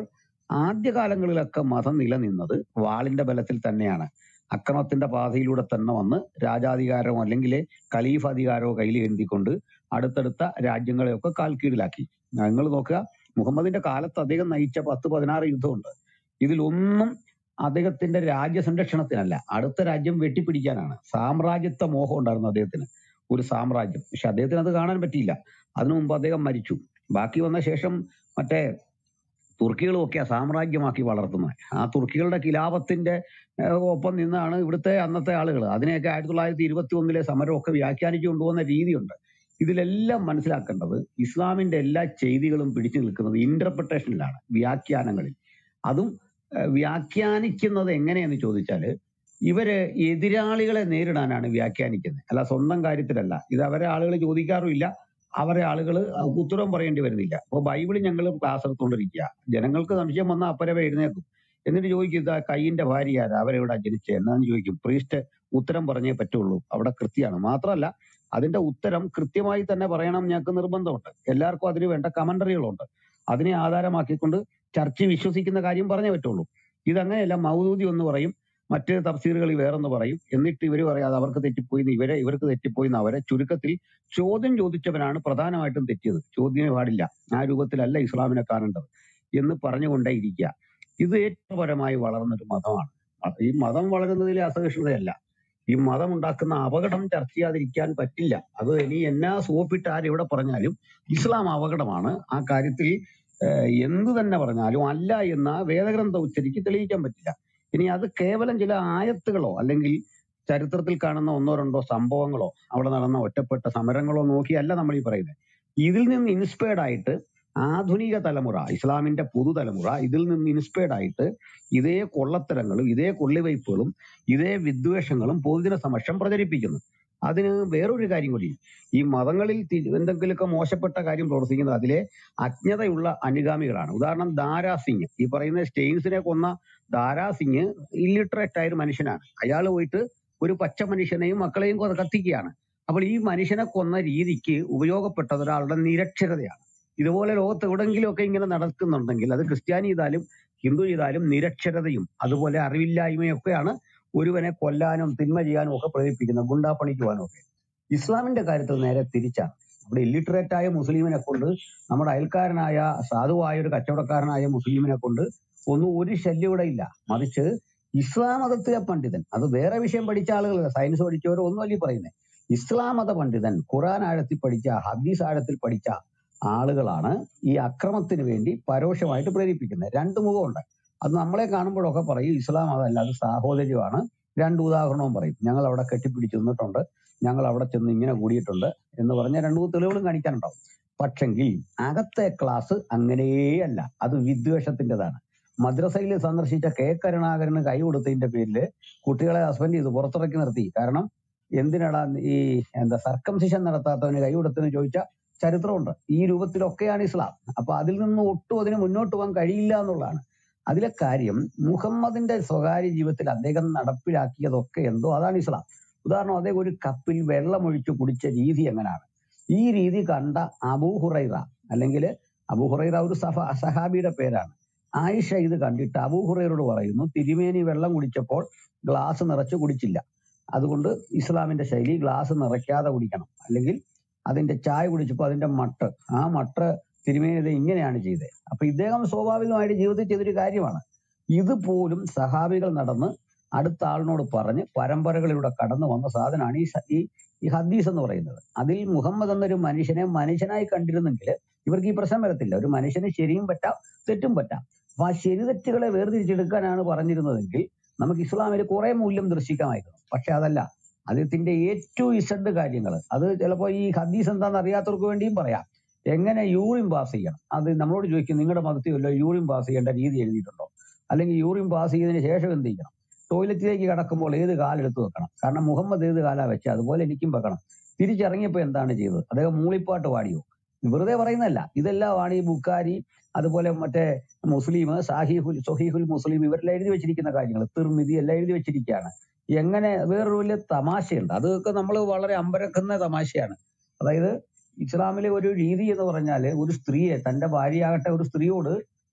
G: ആദ്യകാലങ്ങളിലൊക്കെ മതം നിലനിന്നത് വാളിന്റെ ബലത്തിൽ തന്നെയാണ് അക്രമത്തിന്റെ പാതയിലൂടെ തന്നെ വന്ന് രാജാധികാരമോ അല്ലെങ്കിൽ ഖലീഫ് അധികാരമോ കയ്യിൽ എഴുതിക്കൊണ്ട് അടുത്തടുത്ത രാജ്യങ്ങളെയൊക്കെ കാൽക്കീഴിലാക്കി നിങ്ങൾ നോക്കുക മുഹമ്മദിന്റെ കാലത്ത് അദ്ദേഹം നയിച്ച പത്ത് പതിനാറ് യുദ്ധമുണ്ട് ഇതിലൊന്നും അദ്ദേഹത്തിന്റെ രാജ്യ സംരക്ഷണത്തിനല്ല അടുത്ത രാജ്യം വെട്ടിപ്പിടിക്കാനാണ് സാമ്രാജ്യത്വ മോഹം ഉണ്ടായിരുന്നു അദ്ദേഹത്തിന് ഒരു സാമ്രാജ്യം പക്ഷെ അദ്ദേഹത്തിന് അത് കാണാൻ പറ്റിയില്ല അതിനു മുമ്പ് അദ്ദേഹം മരിച്ചു ബാക്കി വന്ന ശേഷം മറ്റേ തുർക്കികളും ഒക്കെ സാമ്രാജ്യമാക്കി വളർത്തുന്നത് ആ തുർക്കികളുടെ കിലാപത്തിന്റെ ഏഹ്, ഒപ്പം നിന്നാണ് ഇവിടുത്തെ അന്നത്തെ ആളുകൾ അതിനെയൊക്കെ ആയിരത്തി തൊള്ളായിരത്തി ഇരുപത്തി ഒന്നിലെ സമരമൊക്കെ വ്യാഖ്യാനിച്ചു കൊണ്ടുപോകുന്ന രീതിയുണ്ട് ഇതിലെല്ലാം മനസ്സിലാക്കേണ്ടത് ഇസ്ലാമിന്റെ എല്ലാ ചെയ്തികളും പിടിച്ചു നിൽക്കുന്നത് ഇന്റർപ്രിട്ടേഷനിലാണ് വ്യാഖ്യാനങ്ങളിൽ അതും ഏഹ്, വ്യാഖ്യാനിക്കുന്നത് എങ്ങനെയെന്ന് ചോദിച്ചാല് ഇവര് എതിരാളികളെ നേരിടാനാണ് വ്യാഖ്യാനിക്കുന്നത് അല്ല സ്വന്തം കാര്യത്തിലല്ല ഇത് അവരെ ആളുകൾ ചോദിക്കാറുമില്ല അവരെ ആളുകൾ ഉത്തരം പറയേണ്ടി വരുന്നില്ല അപ്പൊ ബൈബിൾ ഞങ്ങൾ ക്ലാസ് എടുത്തുകൊണ്ടിരിക്കുക ജനങ്ങൾക്ക് സംശയം വന്നാൽ അപ്പരവ എഴുന്നേക്കും എന്നിട്ട് ചോദിക്കും ഇതാ കയ്യിന്റെ ഭാര്യ ആരാ അവരെവിടെ ജനിച്ചത് എന്നാന്ന് ചോദിക്കും പ്രീസ്റ്റ് ഉത്തരം പറഞ്ഞേ പറ്റുള്ളൂ അവിടെ കൃത്യമാണ് മാത്രമല്ല അതിന്റെ ഉത്തരം കൃത്യമായി തന്നെ പറയണം ഞങ്ങൾക്ക് നിർബന്ധമുണ്ട് എല്ലാവർക്കും അതിന് വേണ്ട കമന്ററികളുണ്ട് അതിനെ ആധാരമാക്കിക്കൊണ്ട് ചർച്ച വിശ്വസിക്കുന്ന കാര്യം പറഞ്ഞേ പറ്റുള്ളൂ ഇതങ്ങനെയല്ല മൗദൂദി എന്ന് പറയും മറ്റ് തഫ്സീറുകളിൽ വേറൊന്ന് പറയും എന്നിട്ട് ഇവർ പറയാതെ അവർക്ക് തെറ്റിപ്പോയി എന്ന് ഇവരെ ഇവർക്ക് തെറ്റിപ്പോയി എന്ന് അവരെ ചുരുക്കത്തിൽ ചോദ്യം ചോദിച്ചവനാണ് പ്രധാനമായിട്ടും തെറ്റിയത് ചോദ്യമേ പാടില്ല ആ രൂപത്തിലല്ല ഇസ്ലാമിനെ കാണേണ്ടത് എന്ന് പറഞ്ഞുകൊണ്ടേ ഇരിക്കുക ഇത് ഏറ്റവും പരമായി വളർന്നൊരു മതമാണ് അ- ഈ മതം വളരുന്നതിൽ അസഹിഷ്ണുതയല്ല ഈ മതം ഉണ്ടാക്കുന്ന അപകടം ചർച്ച ചെയ്യാതിരിക്കാൻ പറ്റില്ല അത് ഇനി എന്നാ സോപ്പിട്ട് ആരെവിടെ പറഞ്ഞാലും ഇസ്ലാം അപകടമാണ് ആ കാര്യത്തിൽ ഏഹ്, എന്ത് തന്നെ പറഞ്ഞാലും അല്ല എന്ന വേദഗ്രന്ഥ ഉച്ചരിക്ക് തെളിയിക്കാൻ പറ്റില്ല ഇനി അത് കേവലം ചില ആയത്തുകളോ അല്ലെങ്കിൽ ചരിത്രത്തിൽ കാണുന്ന ഒന്നോ രണ്ടോ സംഭവങ്ങളോ അവിടെ നടന്ന ഒറ്റപ്പെട്ട സമരങ്ങളോ നോക്കിയല്ല നമ്മൾ ഈ പറയുന്നത് ഇതിൽ നിന്ന് ഇൻസ്പയർഡ് ആയിട്ട് ആധുനിക തലമുറ ഇസ്ലാമിന്റെ പുതുതലമുറ ഇതിൽ നിന്ന് ഇൻസ്പയർഡ് ആയിട്ട് ഇതേ കൊള്ളത്തരങ്ങളും ഇതേ കൊള്ളിവയ്പ്പുകളും ഇതേ വിദ്വേഷങ്ങളും പൊതുജന സമക്ഷം പ്രചരിപ്പിക്കുന്നു അതിന് വേറൊരു കാര്യം കൂടി ഈ മതങ്ങളിൽ തി- എന്തെങ്കിലുമൊക്കെ മോശപ്പെട്ട കാര്യം പ്രവർത്തിക്കുന്നത് അതിലെ അജ്ഞതയുള്ള അനുഗാമികളാണ് ഉദാഹരണം ദാരാ സിംഗ് ഈ പറയുന്ന സ്റ്റെയിൻസിനെ കൊന്ന ദാരാ സിംഗ് ഇല്ലിറ്ററേറ്റ് ആയ ഒരു മനുഷ്യനാണ് അയാൾ പോയിട്ട് ഒരു പച്ച മനുഷ്യനെയും മക്കളെയും കൊ- കത്തിക്കുകയാണ് അപ്പോൾ ഈ മനുഷ്യനെ കൊന്ന രീതിക്ക് ഉപയോഗപ്പെട്ടത് ഒരാളുടെ നിരക്ഷരതയാണ് ഇതുപോലെ ലോകത്ത് എവിടെങ്കിലും ഒക്കെ ഇങ്ങനെ നടക്കുന്നുണ്ടെങ്കിൽ അത് ക്രിസ്ത്യാനി ചെയ്താലും ഹിന്ദു ചെയ്താലും നിരക്ഷരതയും അതുപോലെ അറിവില്ലായ്മയും ഒക്കെയാണ് ഒരുവനെ കൊല്ലാനും തിന്മ ചെയ്യാനും ഒക്കെ പ്രേരിപ്പിക്കുന്നത് ഗുണ്ടാപ്പണിക്ക് പോകാനും ഒക്കെ ഇസ്ലാമിന്റെ കാര്യത്തിൽ നേരെ തിരിച്ചാണ് അവിടെ ഇല്ലിറ്ററേറ്റ് ആയ മുസ്ലിമിനെ കൊണ്ട് നമ്മുടെ അയൽക്കാരനായ സാധുവായ ഒരു കച്ചവടക്കാരനായ മുസ്ലിമിനെ കൊണ്ട് ഒന്നും ഒരു ശല്യം ഇവിടെ ഇല്ല മറിച്ച് ഇസ്ലാം മതത്തിലെ പണ്ഡിതൻ അത് വേറെ വിഷയം പഠിച്ച ആളുകൾ സയൻസ് പഠിച്ചവരോ ഒന്നുമല്ല ഈ പറയുന്നത് ഇസ്ലാം മത പണ്ഡിതൻ ഖുറാൻ ആഴത്തിൽ പഠിച്ച ഹദീസ് ആഴത്തിൽ പഠിച്ച ആളുകളാണ് ഈ അക്രമത്തിന് വേണ്ടി പരോക്ഷമായിട്ട് പ്രേരിപ്പിക്കുന്നത് രണ്ട് മുഖമുണ്ട് അത് നമ്മളെ കാണുമ്പോഴൊക്കെ പറയും ഇസ്ലാം അതല്ല അത് സാഹോദര്യമാണ് രണ്ട് ഉദാഹരണവും പറയും ഞങ്ങൾ അവിടെ കെട്ടിപ്പിടിച്ച് നിന്നിട്ടുണ്ട് ഞങ്ങൾ അവിടെ ചെന്ന് ഇങ്ങനെ കൂടിയിട്ടുണ്ട് എന്ന് പറഞ്ഞ രണ്ടു മൂന്ന് തെളിവുകളും കാണിക്കാനുണ്ടാവും പക്ഷെങ്കിൽ അകത്തെ ക്ലാസ് അങ്ങനെയല്ല അത് വിദ്വേഷത്തിൻ്റെതാണ് മദ്രസയിൽ സന്ദർശിച്ച കെ കരുണാകരന് കൈ കൊടുത്തതിന്റെ പേരിൽ കുട്ടികളെ സസ്പെൻഡ് ചെയ്തു പുറത്തിറക്കി നിർത്തി കാരണം എന്തിനാടാ ഈ എന്താ സർക്കംസിഷൻ നടത്താത്തവന് കൈ കൊടുത്തെന്ന് ചോദിച്ച ചരിത്രമുണ്ട് ഈ രൂപത്തിലൊക്കെയാണ് ഇസ്ലാം അപ്പൊ അതിൽ നിന്ന് ഒട്ടും അതിന് മുന്നോട്ട് പോകാൻ കഴിയില്ല എന്നുള്ളതാണ് അതിലെ കാര്യം മുഹമ്മദിന്റെ സ്വകാര്യ ജീവിതത്തിൽ അദ്ദേഹം നടപ്പിലാക്കിയതൊക്കെ എന്തോ അതാണ് ഇസ്ലാം ഉദാഹരണം അദ്ദേഹം ഒരു കപ്പിൽ വെള്ളമൊഴിച്ച് കുടിച്ച രീതി എങ്ങനെയാണ് ഈ രീതി കണ്ട അബൂ ഹുറൈറ അല്ലെങ്കിൽ അബൂ ഹുറൈറ ഒരു സഫ സഹാബിയുടെ പേരാണ് ആയിഷ ഇത് കണ്ടിട്ട് അബൂ ഹുറൈറോട് പറയുന്നു തിരുമേനി വെള്ളം കുടിച്ചപ്പോൾ ഗ്ലാസ് നിറച്ച് കുടിച്ചില്ല അതുകൊണ്ട് ഇസ്ലാമിന്റെ ശൈലി ഗ്ലാസ് നിറയ്ക്കാതെ കുടിക്കണം അല്ലെങ്കിൽ അതിന്റെ ചായ കുടിച്ചപ്പോൾ അതിന്റെ മട്ട് ആ മട്ട് തിരുമേനി ഇത് ഇങ്ങനെയാണ് ചെയ്തത് അപ്പൊ ഇദ്ദേഹം സ്വാഭാവികമായിട്ട് ജീവിതത്തിൽ ചെയ്തൊരു കാര്യമാണ് ഇതുപോലും സഹാബികൾ നടന്ന് അടുത്ത ആളിനോട് പറഞ്ഞ് പരമ്പരകളിലൂടെ കടന്നു വന്ന സാധനമാണ് ഈ സ- ഈ ഈ ഹദീസ് എന്ന് പറയുന്നത് അതിൽ മുഹമ്മദ് എന്നൊരു മനുഷ്യനെ മനുഷ്യനായി കണ്ടിരുന്നെങ്കിൽ ഇവർക്ക് ഈ പ്രശ്നം വരത്തില്ല ഒരു മനുഷ്യന് ശരിയും പറ്റാം തെറ്റും പറ്റാം അപ്പൊ ആ ശരി തെറ്റുകളെ വേർതിരിച്ചെടുക്കാനാണ് പറഞ്ഞിരുന്നതെങ്കിൽ നമുക്ക് ഇസ്ലാമിൽ കുറെ മൂല്യം ദർശിക്കാമായിരുന്നു പക്ഷെ അതല്ല അദ്ദേഹത്തിന്റെ എ ടു ഇസഡ് കാര്യങ്ങൾ അത് ചിലപ്പോൾ ഈ ഹദീസ് എന്താണെന്ന് അറിയാത്തവർക്ക് വേണ്ടിയും പറയാം എങ്ങനെ യൂറിൻ പാസ് ചെയ്യണം അത് നമ്മളോട് ചോദിക്കും നിങ്ങളുടെ മതത്തിൽ വല്ല യൂറിൻ പാസ് ചെയ്യേണ്ട രീതി എഴുതിയിട്ടുണ്ടോ അല്ലെങ്കിൽ യൂറിൻ പാസ് ചെയ്തതിന് ശേഷം എന്ത് ചെയ്യണം ടോയ്ലറ്റിലേക്ക് കടക്കുമ്പോൾ ഏത് കാലെടുത്ത് വെക്കണം കാരണം മുഹമ്മദ് ഏത് കാലാ വെച്ച അതുപോലെ എനിക്കും വെക്കണം തിരിച്ചിറങ്ങിയപ്പോൾ എന്താണ് ചെയ്തത് അദ്ദേഹം മൂളിപ്പാട്ട് പാടിയോ വെറുതെ പറയുന്നതല്ല ഇതെല്ലാമാണ് ഈ ബുക്കാരി അതുപോലെ മറ്റേ മുസ്ലിം സാഹിഹുൽ സൊഹീഹുൽ മുസ്ലിം ഇവരെല്ലാം എഴുതി വെച്ചിരിക്കുന്ന കാര്യങ്ങൾ തിർമിതി എല്ലാം എഴുതി വെച്ചിരിക്കുകയാണ് എങ്ങനെ വേറൊരു വലിയ തമാശയുണ്ട് അതൊക്കെ നമ്മൾ വളരെ അമ്പരക്കുന്ന തമാശയാണ് അതായത് ഇസ്ലാമിലെ ഒരു രീതി എന്ന് പറഞ്ഞാല് ഒരു സ്ത്രീയെ തന്റെ ഭാര്യയാകട്ടെ ഒരു സ്ത്രീയോട്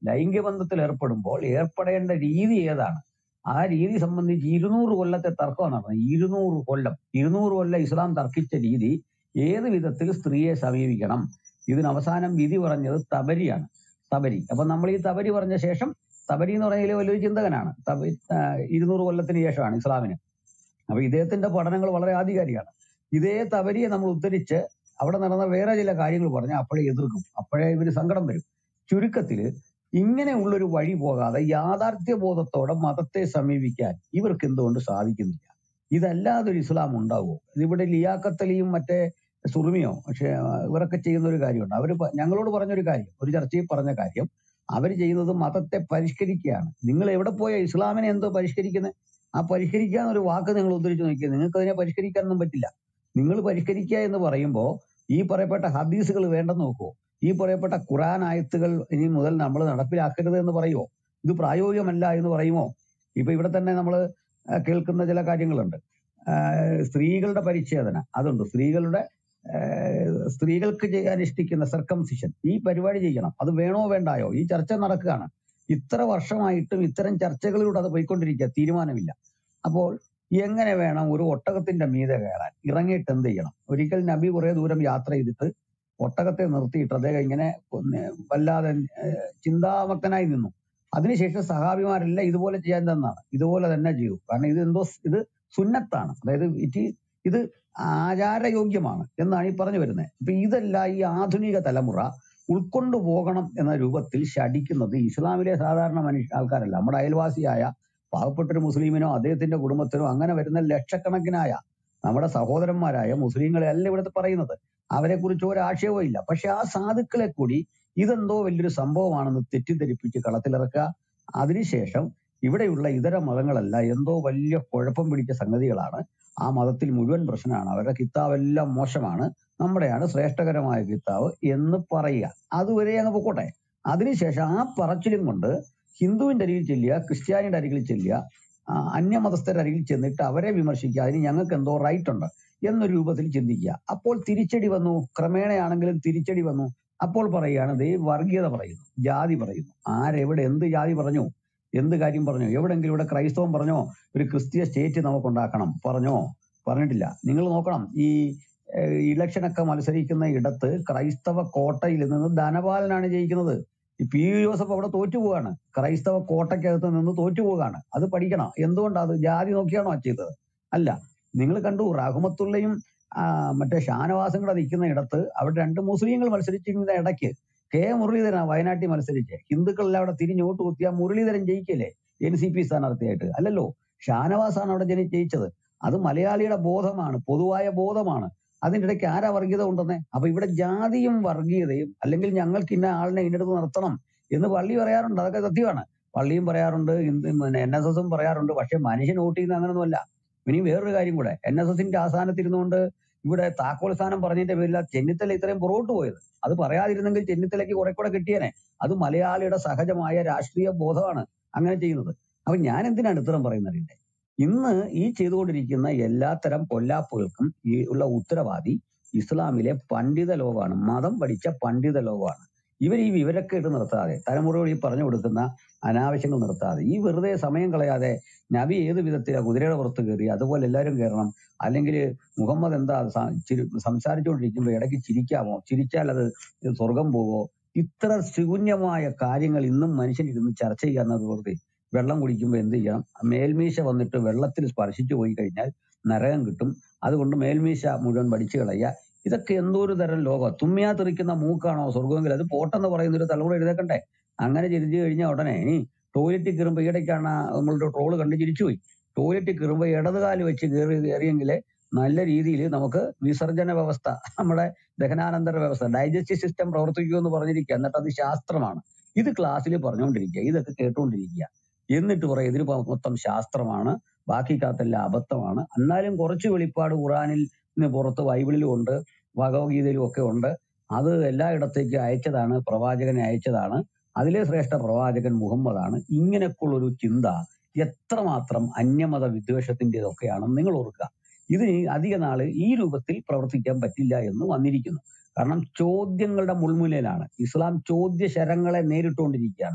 G: ലൈംഗിക ബന്ധത്തിൽ ഏർപ്പെടുമ്പോൾ ഏർപ്പെടേണ്ട രീതി ഏതാണ് ആ രീതി സംബന്ധിച്ച് ഇരുന്നൂറ് കൊല്ലത്തെ തർക്കമാണ് നടന്നത് ഇരുന്നൂറ് കൊല്ലം ഇരുന്നൂറ് കൊല്ലം ഇസ്ലാം തർക്കിച്ച രീതി ഏത് വിധത്തിൽ സ്ത്രീയെ സമീപിക്കണം ഇതിന് അവസാനം വിധി പറഞ്ഞത് തബരിയാണ് തബരി അപ്പൊ നമ്മൾ ഈ തബരി പറഞ്ഞ ശേഷം തബരി എന്ന് പറഞ്ഞാൽ വലിയൊരു ചിന്തകനാണ് തബ- ആ, ഇരുന്നൂറ് കൊല്ലത്തിന് ശേഷമാണ് ഇസ്ലാമിന് അപ്പൊ ഇദ്ദേഹത്തിന്റെ പഠനങ്ങൾ വളരെ ആധികാരികമാണ് ഇതേ തബരിയെ നമ്മൾ ഉദ്ധരിച്ച് അവിടെ നടന്ന വേറെ ചില കാര്യങ്ങൾ പറഞ്ഞാൽ അപ്പോഴേ എതിർക്കും അപ്പോഴേ ഇവര് സങ്കടം വരും ചുരുക്കത്തില് ഇങ്ങനെയുള്ളൊരു വഴി പോകാതെ യാഥാർത്ഥ്യ ബോധത്തോടെ മതത്തെ സമീപിക്കാൻ ഇവർക്ക് എന്തുകൊണ്ട് സാധിക്കുന്നില്ല ഇതല്ലാതെ ഒരു ഇസ്ലാം ഉണ്ടാവുമോ ഇതിവിടെ ലിയാക്കത്തലിയും മറ്റേ സുറുമിയോ പക്ഷെ ഇവരൊക്കെ ചെയ്യുന്ന ഒരു കാര്യമുണ്ട് അവര് പ- ഞങ്ങളോട് പറഞ്ഞൊരു കാര്യം ഒരു ചർച്ചയിൽ പറഞ്ഞ കാര്യം അവർ ചെയ്യുന്നത് മതത്തെ പരിഷ്കരിക്കുകയാണ് നിങ്ങൾ എവിടെ പോയ ഇസ്ലാമിനെ എന്തോ പരിഷ്കരിക്കുന്നത് ആ പരിഷ്കരിക്കുക എന്നൊരു വാക്ക് നിങ്ങൾ ഉദ്ധരിച്ച് നോക്കിയത് നിങ്ങൾക്ക് അതിനെ പരിഷ്കരിക്കാനൊന്നും പറ്റില്ല നിങ്ങൾ പരിഷ്കരിക്കുക എന്ന് പറയുമ്പോൾ ഈ പറയപ്പെട്ട ഹദീസുകൾ വേണ്ടെന്ന് നോക്കുമോ ഈ പറയപ്പെട്ട ഖുറാൻ ആയത്തുകൾ ഇനി മുതൽ നമ്മൾ നടപ്പിലാക്കരുത് എന്ന് പറയുമോ ഇത് പ്രായോഗികമല്ല എന്ന് പറയുമോ ഇപ്പൊ ഇവിടെ തന്നെ നമ്മൾ കേൾക്കുന്ന ചില കാര്യങ്ങളുണ്ട് ആ, സ്ത്രീകളുടെ പരിച്ഛേദന അതുണ്ട് സ്ത്രീകളുടെ ആ, സ്ത്രീകൾക്ക് ചെയ്യാൻ ഇഷ്ടിക്കുന്ന സർക്കംസിഷൻ ഈ പരിപാടി ചെയ്യണം അത് വേണോ വേണ്ടായോ ഈ ചർച്ച നടക്കുകയാണ് ഇത്ര വർഷമായിട്ടും ഇത്തരം ചർച്ചകളിലൂടെ അത് പോയിക്കൊണ്ടിരിക്കുക തീരുമാനമില്ല അപ്പോൾ എങ്ങനെ വേണം ഒരു ഒട്ടകത്തിന്റെ മീതെ കയറാൻ ഇറങ്ങിയിട്ട് എന്ത് ചെയ്യണം ഒരിക്കൽ നബി കുറെ ദൂരം യാത്ര ചെയ്തിട്ട് ഒട്ടകത്തെ നിർത്തിയിട്ട് അദ്ദേഹം ഇങ്ങനെ ഒന്ന് വല്ലാതെ ഏഹ്, ചിന്താമഗ്നായി നിന്നു അതിനുശേഷം സഹാബിമാരെല്ലാം ഇതുപോലെ ചെയ്യാൻ തന്നാണ് ഇതുപോലെ തന്നെ ചെയ്തു കാരണം ഇത് എന്തോ സ് ഇത് സുന്നത്താണ് അതായത് ഇറ്റ് ഈ- ഇത് ആചാരയോഗ്യമാണ് എന്നാണ് ഈ പറഞ്ഞു വരുന്നത് അപ്പൊ ഇതെല്ലാം ഈ ആധുനിക തലമുറ ഉൾക്കൊണ്ടു പോകണം എന്ന രൂപത്തിൽ ശടിക്കുന്നത് ഇസ്ലാമിലെ സാധാരണ മനുഷ്യ ആൾക്കാരല്ല നമ്മുടെ അയൽവാസിയായ പാവപ്പെട്ട ഒരു മുസ്ലിമിനോ അദ്ദേഹത്തിന്റെ കുടുംബത്തിനോ അങ്ങനെ വരുന്ന ലക്ഷക്കണക്കിനായ നമ്മുടെ സഹോദരന്മാരായ മുസ്ലിങ്ങളെ അല്ല ഇവിടുത്തെ പറയുന്നത് അവരെ കുറിച്ച് ഒരാശയവും ഇല്ല പക്ഷെ ആ സാധുക്കളെ കൂടി ഇതെന്തോ വലിയൊരു സംഭവമാണെന്ന് തെറ്റിദ്ധരിപ്പിച്ച് കളത്തിലിറക്കുക അതിനുശേഷം ഇവിടെയുള്ള ഇതര മതങ്ങളല്ല എന്തോ വലിയ കുഴപ്പം പിടിച്ച സംഗതികളാണ് ആ മതത്തിൽ മുഴുവൻ പ്രശ്നമാണ് അവരുടെ കിതാബെല്ലാം മോശമാണ് നമ്മുടെയാണ് ശ്രേഷ്ഠകരമായ കിതാബ് എന്ന് പറയുക അതുവരെ അങ്ങ് പൊക്കോട്ടെ അതിനുശേഷം ആ പറച്ചിലും കൊണ്ട് ഹിന്ദുവിന്റെ അരികിൽ ചെല്ലുക ക്രിസ്ത്യാനിയുടെ അരികിൽ ചെല്ലുക ആ, അന്യമതസ്ഥരുടെ അരികിൽ ചെന്നിട്ട് അവരെ വിമർശിക്കുക അതിന് ഞങ്ങൾക്ക് എന്തോ റൈറ്റ് ഉണ്ട് എന്നൊരു രൂപത്തിൽ ചിന്തിക്കുക അപ്പോൾ തിരിച്ചടി വന്നു ക്രമേണയാണെങ്കിലും തിരിച്ചടി വന്നു അപ്പോൾ പറയുകയാണ് ദേ വർഗീയത പറയുന്നു ജാതി പറയുന്നു ആരെവിടെ എന്ത് ജാതി പറഞ്ഞു എന്ത് കാര്യം പറഞ്ഞു എവിടെങ്കിലും ഇവിടെ ക്രൈസ്തവം പറഞ്ഞോ ഒരു ക്രിസ്തീയ സ്റ്റേറ്റ് നമുക്ക് ഉണ്ടാക്കണം പറഞ്ഞോ പറഞ്ഞിട്ടില്ല നിങ്ങൾ നോക്കണം ഈ ഏഹ്, ഇലക്ഷനൊക്കെ മത്സരിക്കുന്ന ഇടത്ത് ക്രൈസ്തവ കോട്ടയിൽ നിന്ന് ധനപാലനാണ് ജയിക്കുന്നത് ഈ പി യു ജോസഫ് അവിടെ തോറ്റുപോവാണ് ക്രൈസ്തവ കോട്ടയ്ക്കകത്ത് നിന്ന് തോറ്റുപോകാണ് അത് പഠിക്കണം എന്തുകൊണ്ടാണ് അത് ജാതി നോക്കിയാണോ ചെയ്തത് അല്ല നിങ്ങൾ കണ്ടു റഹ്മത്തുള്ളയും ആ, മറ്റേ ഷാനവാസും കൂടെ നിൽക്കുന്ന ഇടത്ത് അവിടെ രണ്ട് മുസ്ലിങ്ങൾ മത്സരിച്ചിരുന്ന ഇടയ്ക്ക് കെ മുരളീധരനാ വയനാട്ടിൽ മത്സരിച്ച് ഹിന്ദുക്കളെല്ലാം അവിടെ തിരിഞ്ഞോട്ട് കുത്തിയ മുരളീധരൻ ജയിക്കല്ലേ എൻ സി പി സ്ഥാനാർത്ഥിയായിട്ട് അല്ലല്ലോ ഷാനവാസാണ് അവിടെ ജനി ജയിച്ചത് അത് മലയാളിയുടെ ബോധമാണ് പൊതുവായ ബോധമാണ് അതിന്റെ ഇടയ്ക്ക് ആരാ വർഗീയത ഉണ്ടെന്നേ അപ്പൊ ഇവിടെ ജാതിയും വർഗീയതയും അല്ലെങ്കിൽ ഞങ്ങൾക്ക് ഇന്ന ആളിനെ ഇന്നടത്ത് നിർത്തണം എന്ന് പള്ളി പറയാറുണ്ട് അതൊക്കെ സത്യമാണ് പള്ളിയും പറയാറുണ്ട് ഹിന്ദു- പിന്നെ എൻ എസ് എസും പറയാറുണ്ട് പക്ഷെ മനുഷ്യൻ വോട്ട് ചെയ്യുന്ന അങ്ങനൊന്നുമല്ല ഇനി വേറൊരു കാര്യം കൂടെ എൻ എസ് എസിന്റെ ആസ്ഥാനത്തിരുന്നുകൊണ്ട് ഇവിടെ താക്കോൽ സ്ഥാനം പറഞ്ഞതിന്റെ പേരിൽ ചെന്നിത്തല ഇത്രയും പുറകോട്ട് പോയത് അത് പറയാതിരുന്നെങ്കിൽ ചെന്നിത്തലയ്ക്ക് കുറെ കൂടെ കിട്ടിയേനെ അത് മലയാളിയുടെ സഹജമായ രാഷ്ട്രീയ ബോധമാണ് അങ്ങനെ ചെയ്യുന്നത് അപ്പൊ ഞാൻ എന്തിനാണ് ഇത്തരം പറയുന്നത് അറിയണ്ടേ ഇന്ന് ഈ ചെയ്തുകൊണ്ടിരിക്കുന്ന എല്ലാത്തരം പൊല്ലാപ്പുകൾക്കും ഈ ഉള്ള ഉത്തരവാദി ഇസ്ലാമിലെ പണ്ഡിത ലോകമാണ് മതം പഠിച്ച പണ്ഡിത ലോകമാണ് ഇവർ ഈ വിവരക്കേട് നിർത്താതെ തലമുറകൾ ഈ പറഞ്ഞു കൊടുക്കുന്ന അനാവശ്യങ്ങൾ നിർത്താതെ ഈ വെറുതെ സമയം കളയാതെ നബി ഏത് വിധത്തിലാ കുതിരയുടെ പുറത്ത് കയറി അതുപോലെ എല്ലാവരും കയറണം അല്ലെങ്കിൽ മുഹമ്മദ് എന്താ സ- ചിരി- സംസാരിച്ചുകൊണ്ടിരിക്കുമ്പോൾ ഇടയ്ക്ക് ചിരിക്കാമോ ചിരിച്ചാൽ അത് സ്വർഗം പോവോ ഇത്ര ശൂന്യമായ കാര്യങ്ങൾ ഇന്നും മനുഷ്യൻ ഇരുന്ന് ചർച്ച ചെയ്യാന്നത് വെറുതെ വെള്ളം കുടിക്കുമ്പോൾ എന്ത് ചെയ്യണം മേൽമീശ വന്നിട്ട് വെള്ളത്തിൽ സ്പർശിച്ചു പോയി കഴിഞ്ഞാൽ നരകം കിട്ടും അതുകൊണ്ട് മേൽമീശ മുഴുവൻ പഠിച്ചു കളയുക ഇതൊക്കെ എന്തോ ഒരു തരം ലോകം തുമ്മിയാ തെറിക്കുന്ന മൂക്കാണോ സ്വർഗമെങ്കിൽ അത് പോട്ടെന്ന് പറയുന്ന ഒരു തലമുറ എഴുതേക്കണ്ടേ അങ്ങനെ ചിരിച്ചു കഴിഞ്ഞാൽ ഉടനെ ഇനി ടോയ്ലറ്റിൽ കയറുമ്പോൾ ഈയിടയ്ക്കാണ് നമ്മളുടെ ട്രോള് കണ്ട് ചിരിച്ചുപോയി ടോയ്ലറ്റിൽ കയറുമ്പോൾ ഇടതുകാല് വെച്ച് കയറി കയറിയെങ്കിൽ നല്ല രീതിയിൽ നമുക്ക് വിസർജന വ്യവസ്ഥ നമ്മുടെ ദഹനാനന്തര വ്യവസ്ഥ ഡൈജസ്റ്റീവ് സിസ്റ്റം പ്രവർത്തിക്കൂ എന്ന് പറഞ്ഞിരിക്കുക എന്നിട്ട് അത് ശാസ്ത്രമാണ് ഇത് ക്ലാസ്സിൽ പറഞ്ഞുകൊണ്ടിരിക്കുക ഇതൊക്കെ കേട്ടുകൊണ്ടിരിക്കുക എന്നിട്ട് പറയും ഇതിന് പ- മൊത്തം ശാസ്ത്രമാണ് ബാക്കി കാത്തെല്ലാം അബദ്ധമാണ് എന്നാലും കുറച്ച് വെളിപ്പാട് ഖുറാനിൽ നിന്ന് പുറത്ത് ബൈബിളിലും ഉണ്ട് ഭഗവത്ഗീതയിലും ഒക്കെ ഉണ്ട് അത് എല്ലായിടത്തേക്കും അയച്ചതാണ് പ്രവാചകനെ അയച്ചതാണ് അതിലെ ശ്രേഷ്ഠ പ്രവാചകൻ മുഹമ്മദാണ് ഇങ്ങനെയൊക്കെയുള്ള ഒരു ചിന്ത എത്രമാത്രം അന്യമത വിദ്വേഷത്തിൻ്റെതൊക്കെയാണെന്ന് നിങ്ങൾ ഓർക്കുക ഇതിന് അധിക നാള് ഈ രൂപത്തിൽ പ്രവർത്തിക്കാൻ പറ്റില്ല എന്ന് വന്നിരിക്കുന്നു കാരണം ചോദ്യങ്ങളുടെ മുൾമുനയിലാണ് ഇസ്ലാം ചോദ്യ ശരങ്ങളെ നേരിട്ടുകൊണ്ടിരിക്കുകയാണ്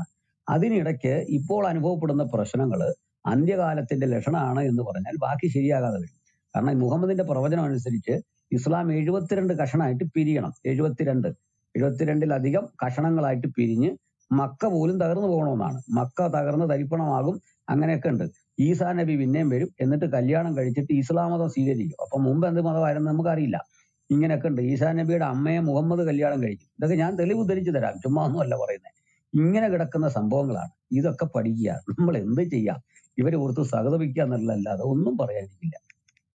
G: അതിനിടയ്ക്ക് ഇപ്പോൾ അനുഭവപ്പെടുന്ന പ്രശ്നങ്ങൾ അന്ത്യകാലത്തിന്റെ ലക്ഷണമാണ് എന്ന് പറഞ്ഞാൽ ബാക്കി ശരിയാകാതെ വരും കാരണം ഈ മുഹമ്മദിന്റെ പ്രവചനം അനുസരിച്ച് ഇസ്ലാം എഴുപത്തിരണ്ട് കഷണമായിട്ട് പിരിയണം എഴുപത്തിരണ്ട് എഴുപത്തിരണ്ടിലധികം കഷണങ്ങളായിട്ട് പിരിഞ്ഞ് മക്ക പോലും തകർന്നു പോകണമെന്നാണ് മക്ക തകർന്ന് തരിപ്പണമാകും അങ്ങനെയൊക്കെ ഉണ്ട് ഈസാ നബി പിന്നെയും വരും എന്നിട്ട് കല്യാണം കഴിച്ചിട്ട് ഇസ്ലാം മതം സ്വീകരിക്കും അപ്പൊ മുമ്പ് എന്ത് മതമായിരുന്നു നമുക്കറിയില്ല ഇങ്ങനെയൊക്കെ ഉണ്ട് ഈസാ നബിയുടെ അമ്മയെ മുഹമ്മദ് കല്യാണം കഴിച്ചു ഇതൊക്കെ ഞാൻ തെളിവ് ഉദ്ധരിച്ചു തരാം ചുമ്മാ ഒന്നുമല്ല പറയുന്നത് ഇങ്ങനെ കിടക്കുന്ന സംഭവങ്ങളാണ് ഇതൊക്കെ പഠിക്കുക നമ്മൾ എന്ത് ചെയ്യാം ഇവരെ ഓർത്ത് സഹതപിക്കുക എന്നുള്ളതല്ലാതെ ഒന്നും പറയാനിരിക്കില്ല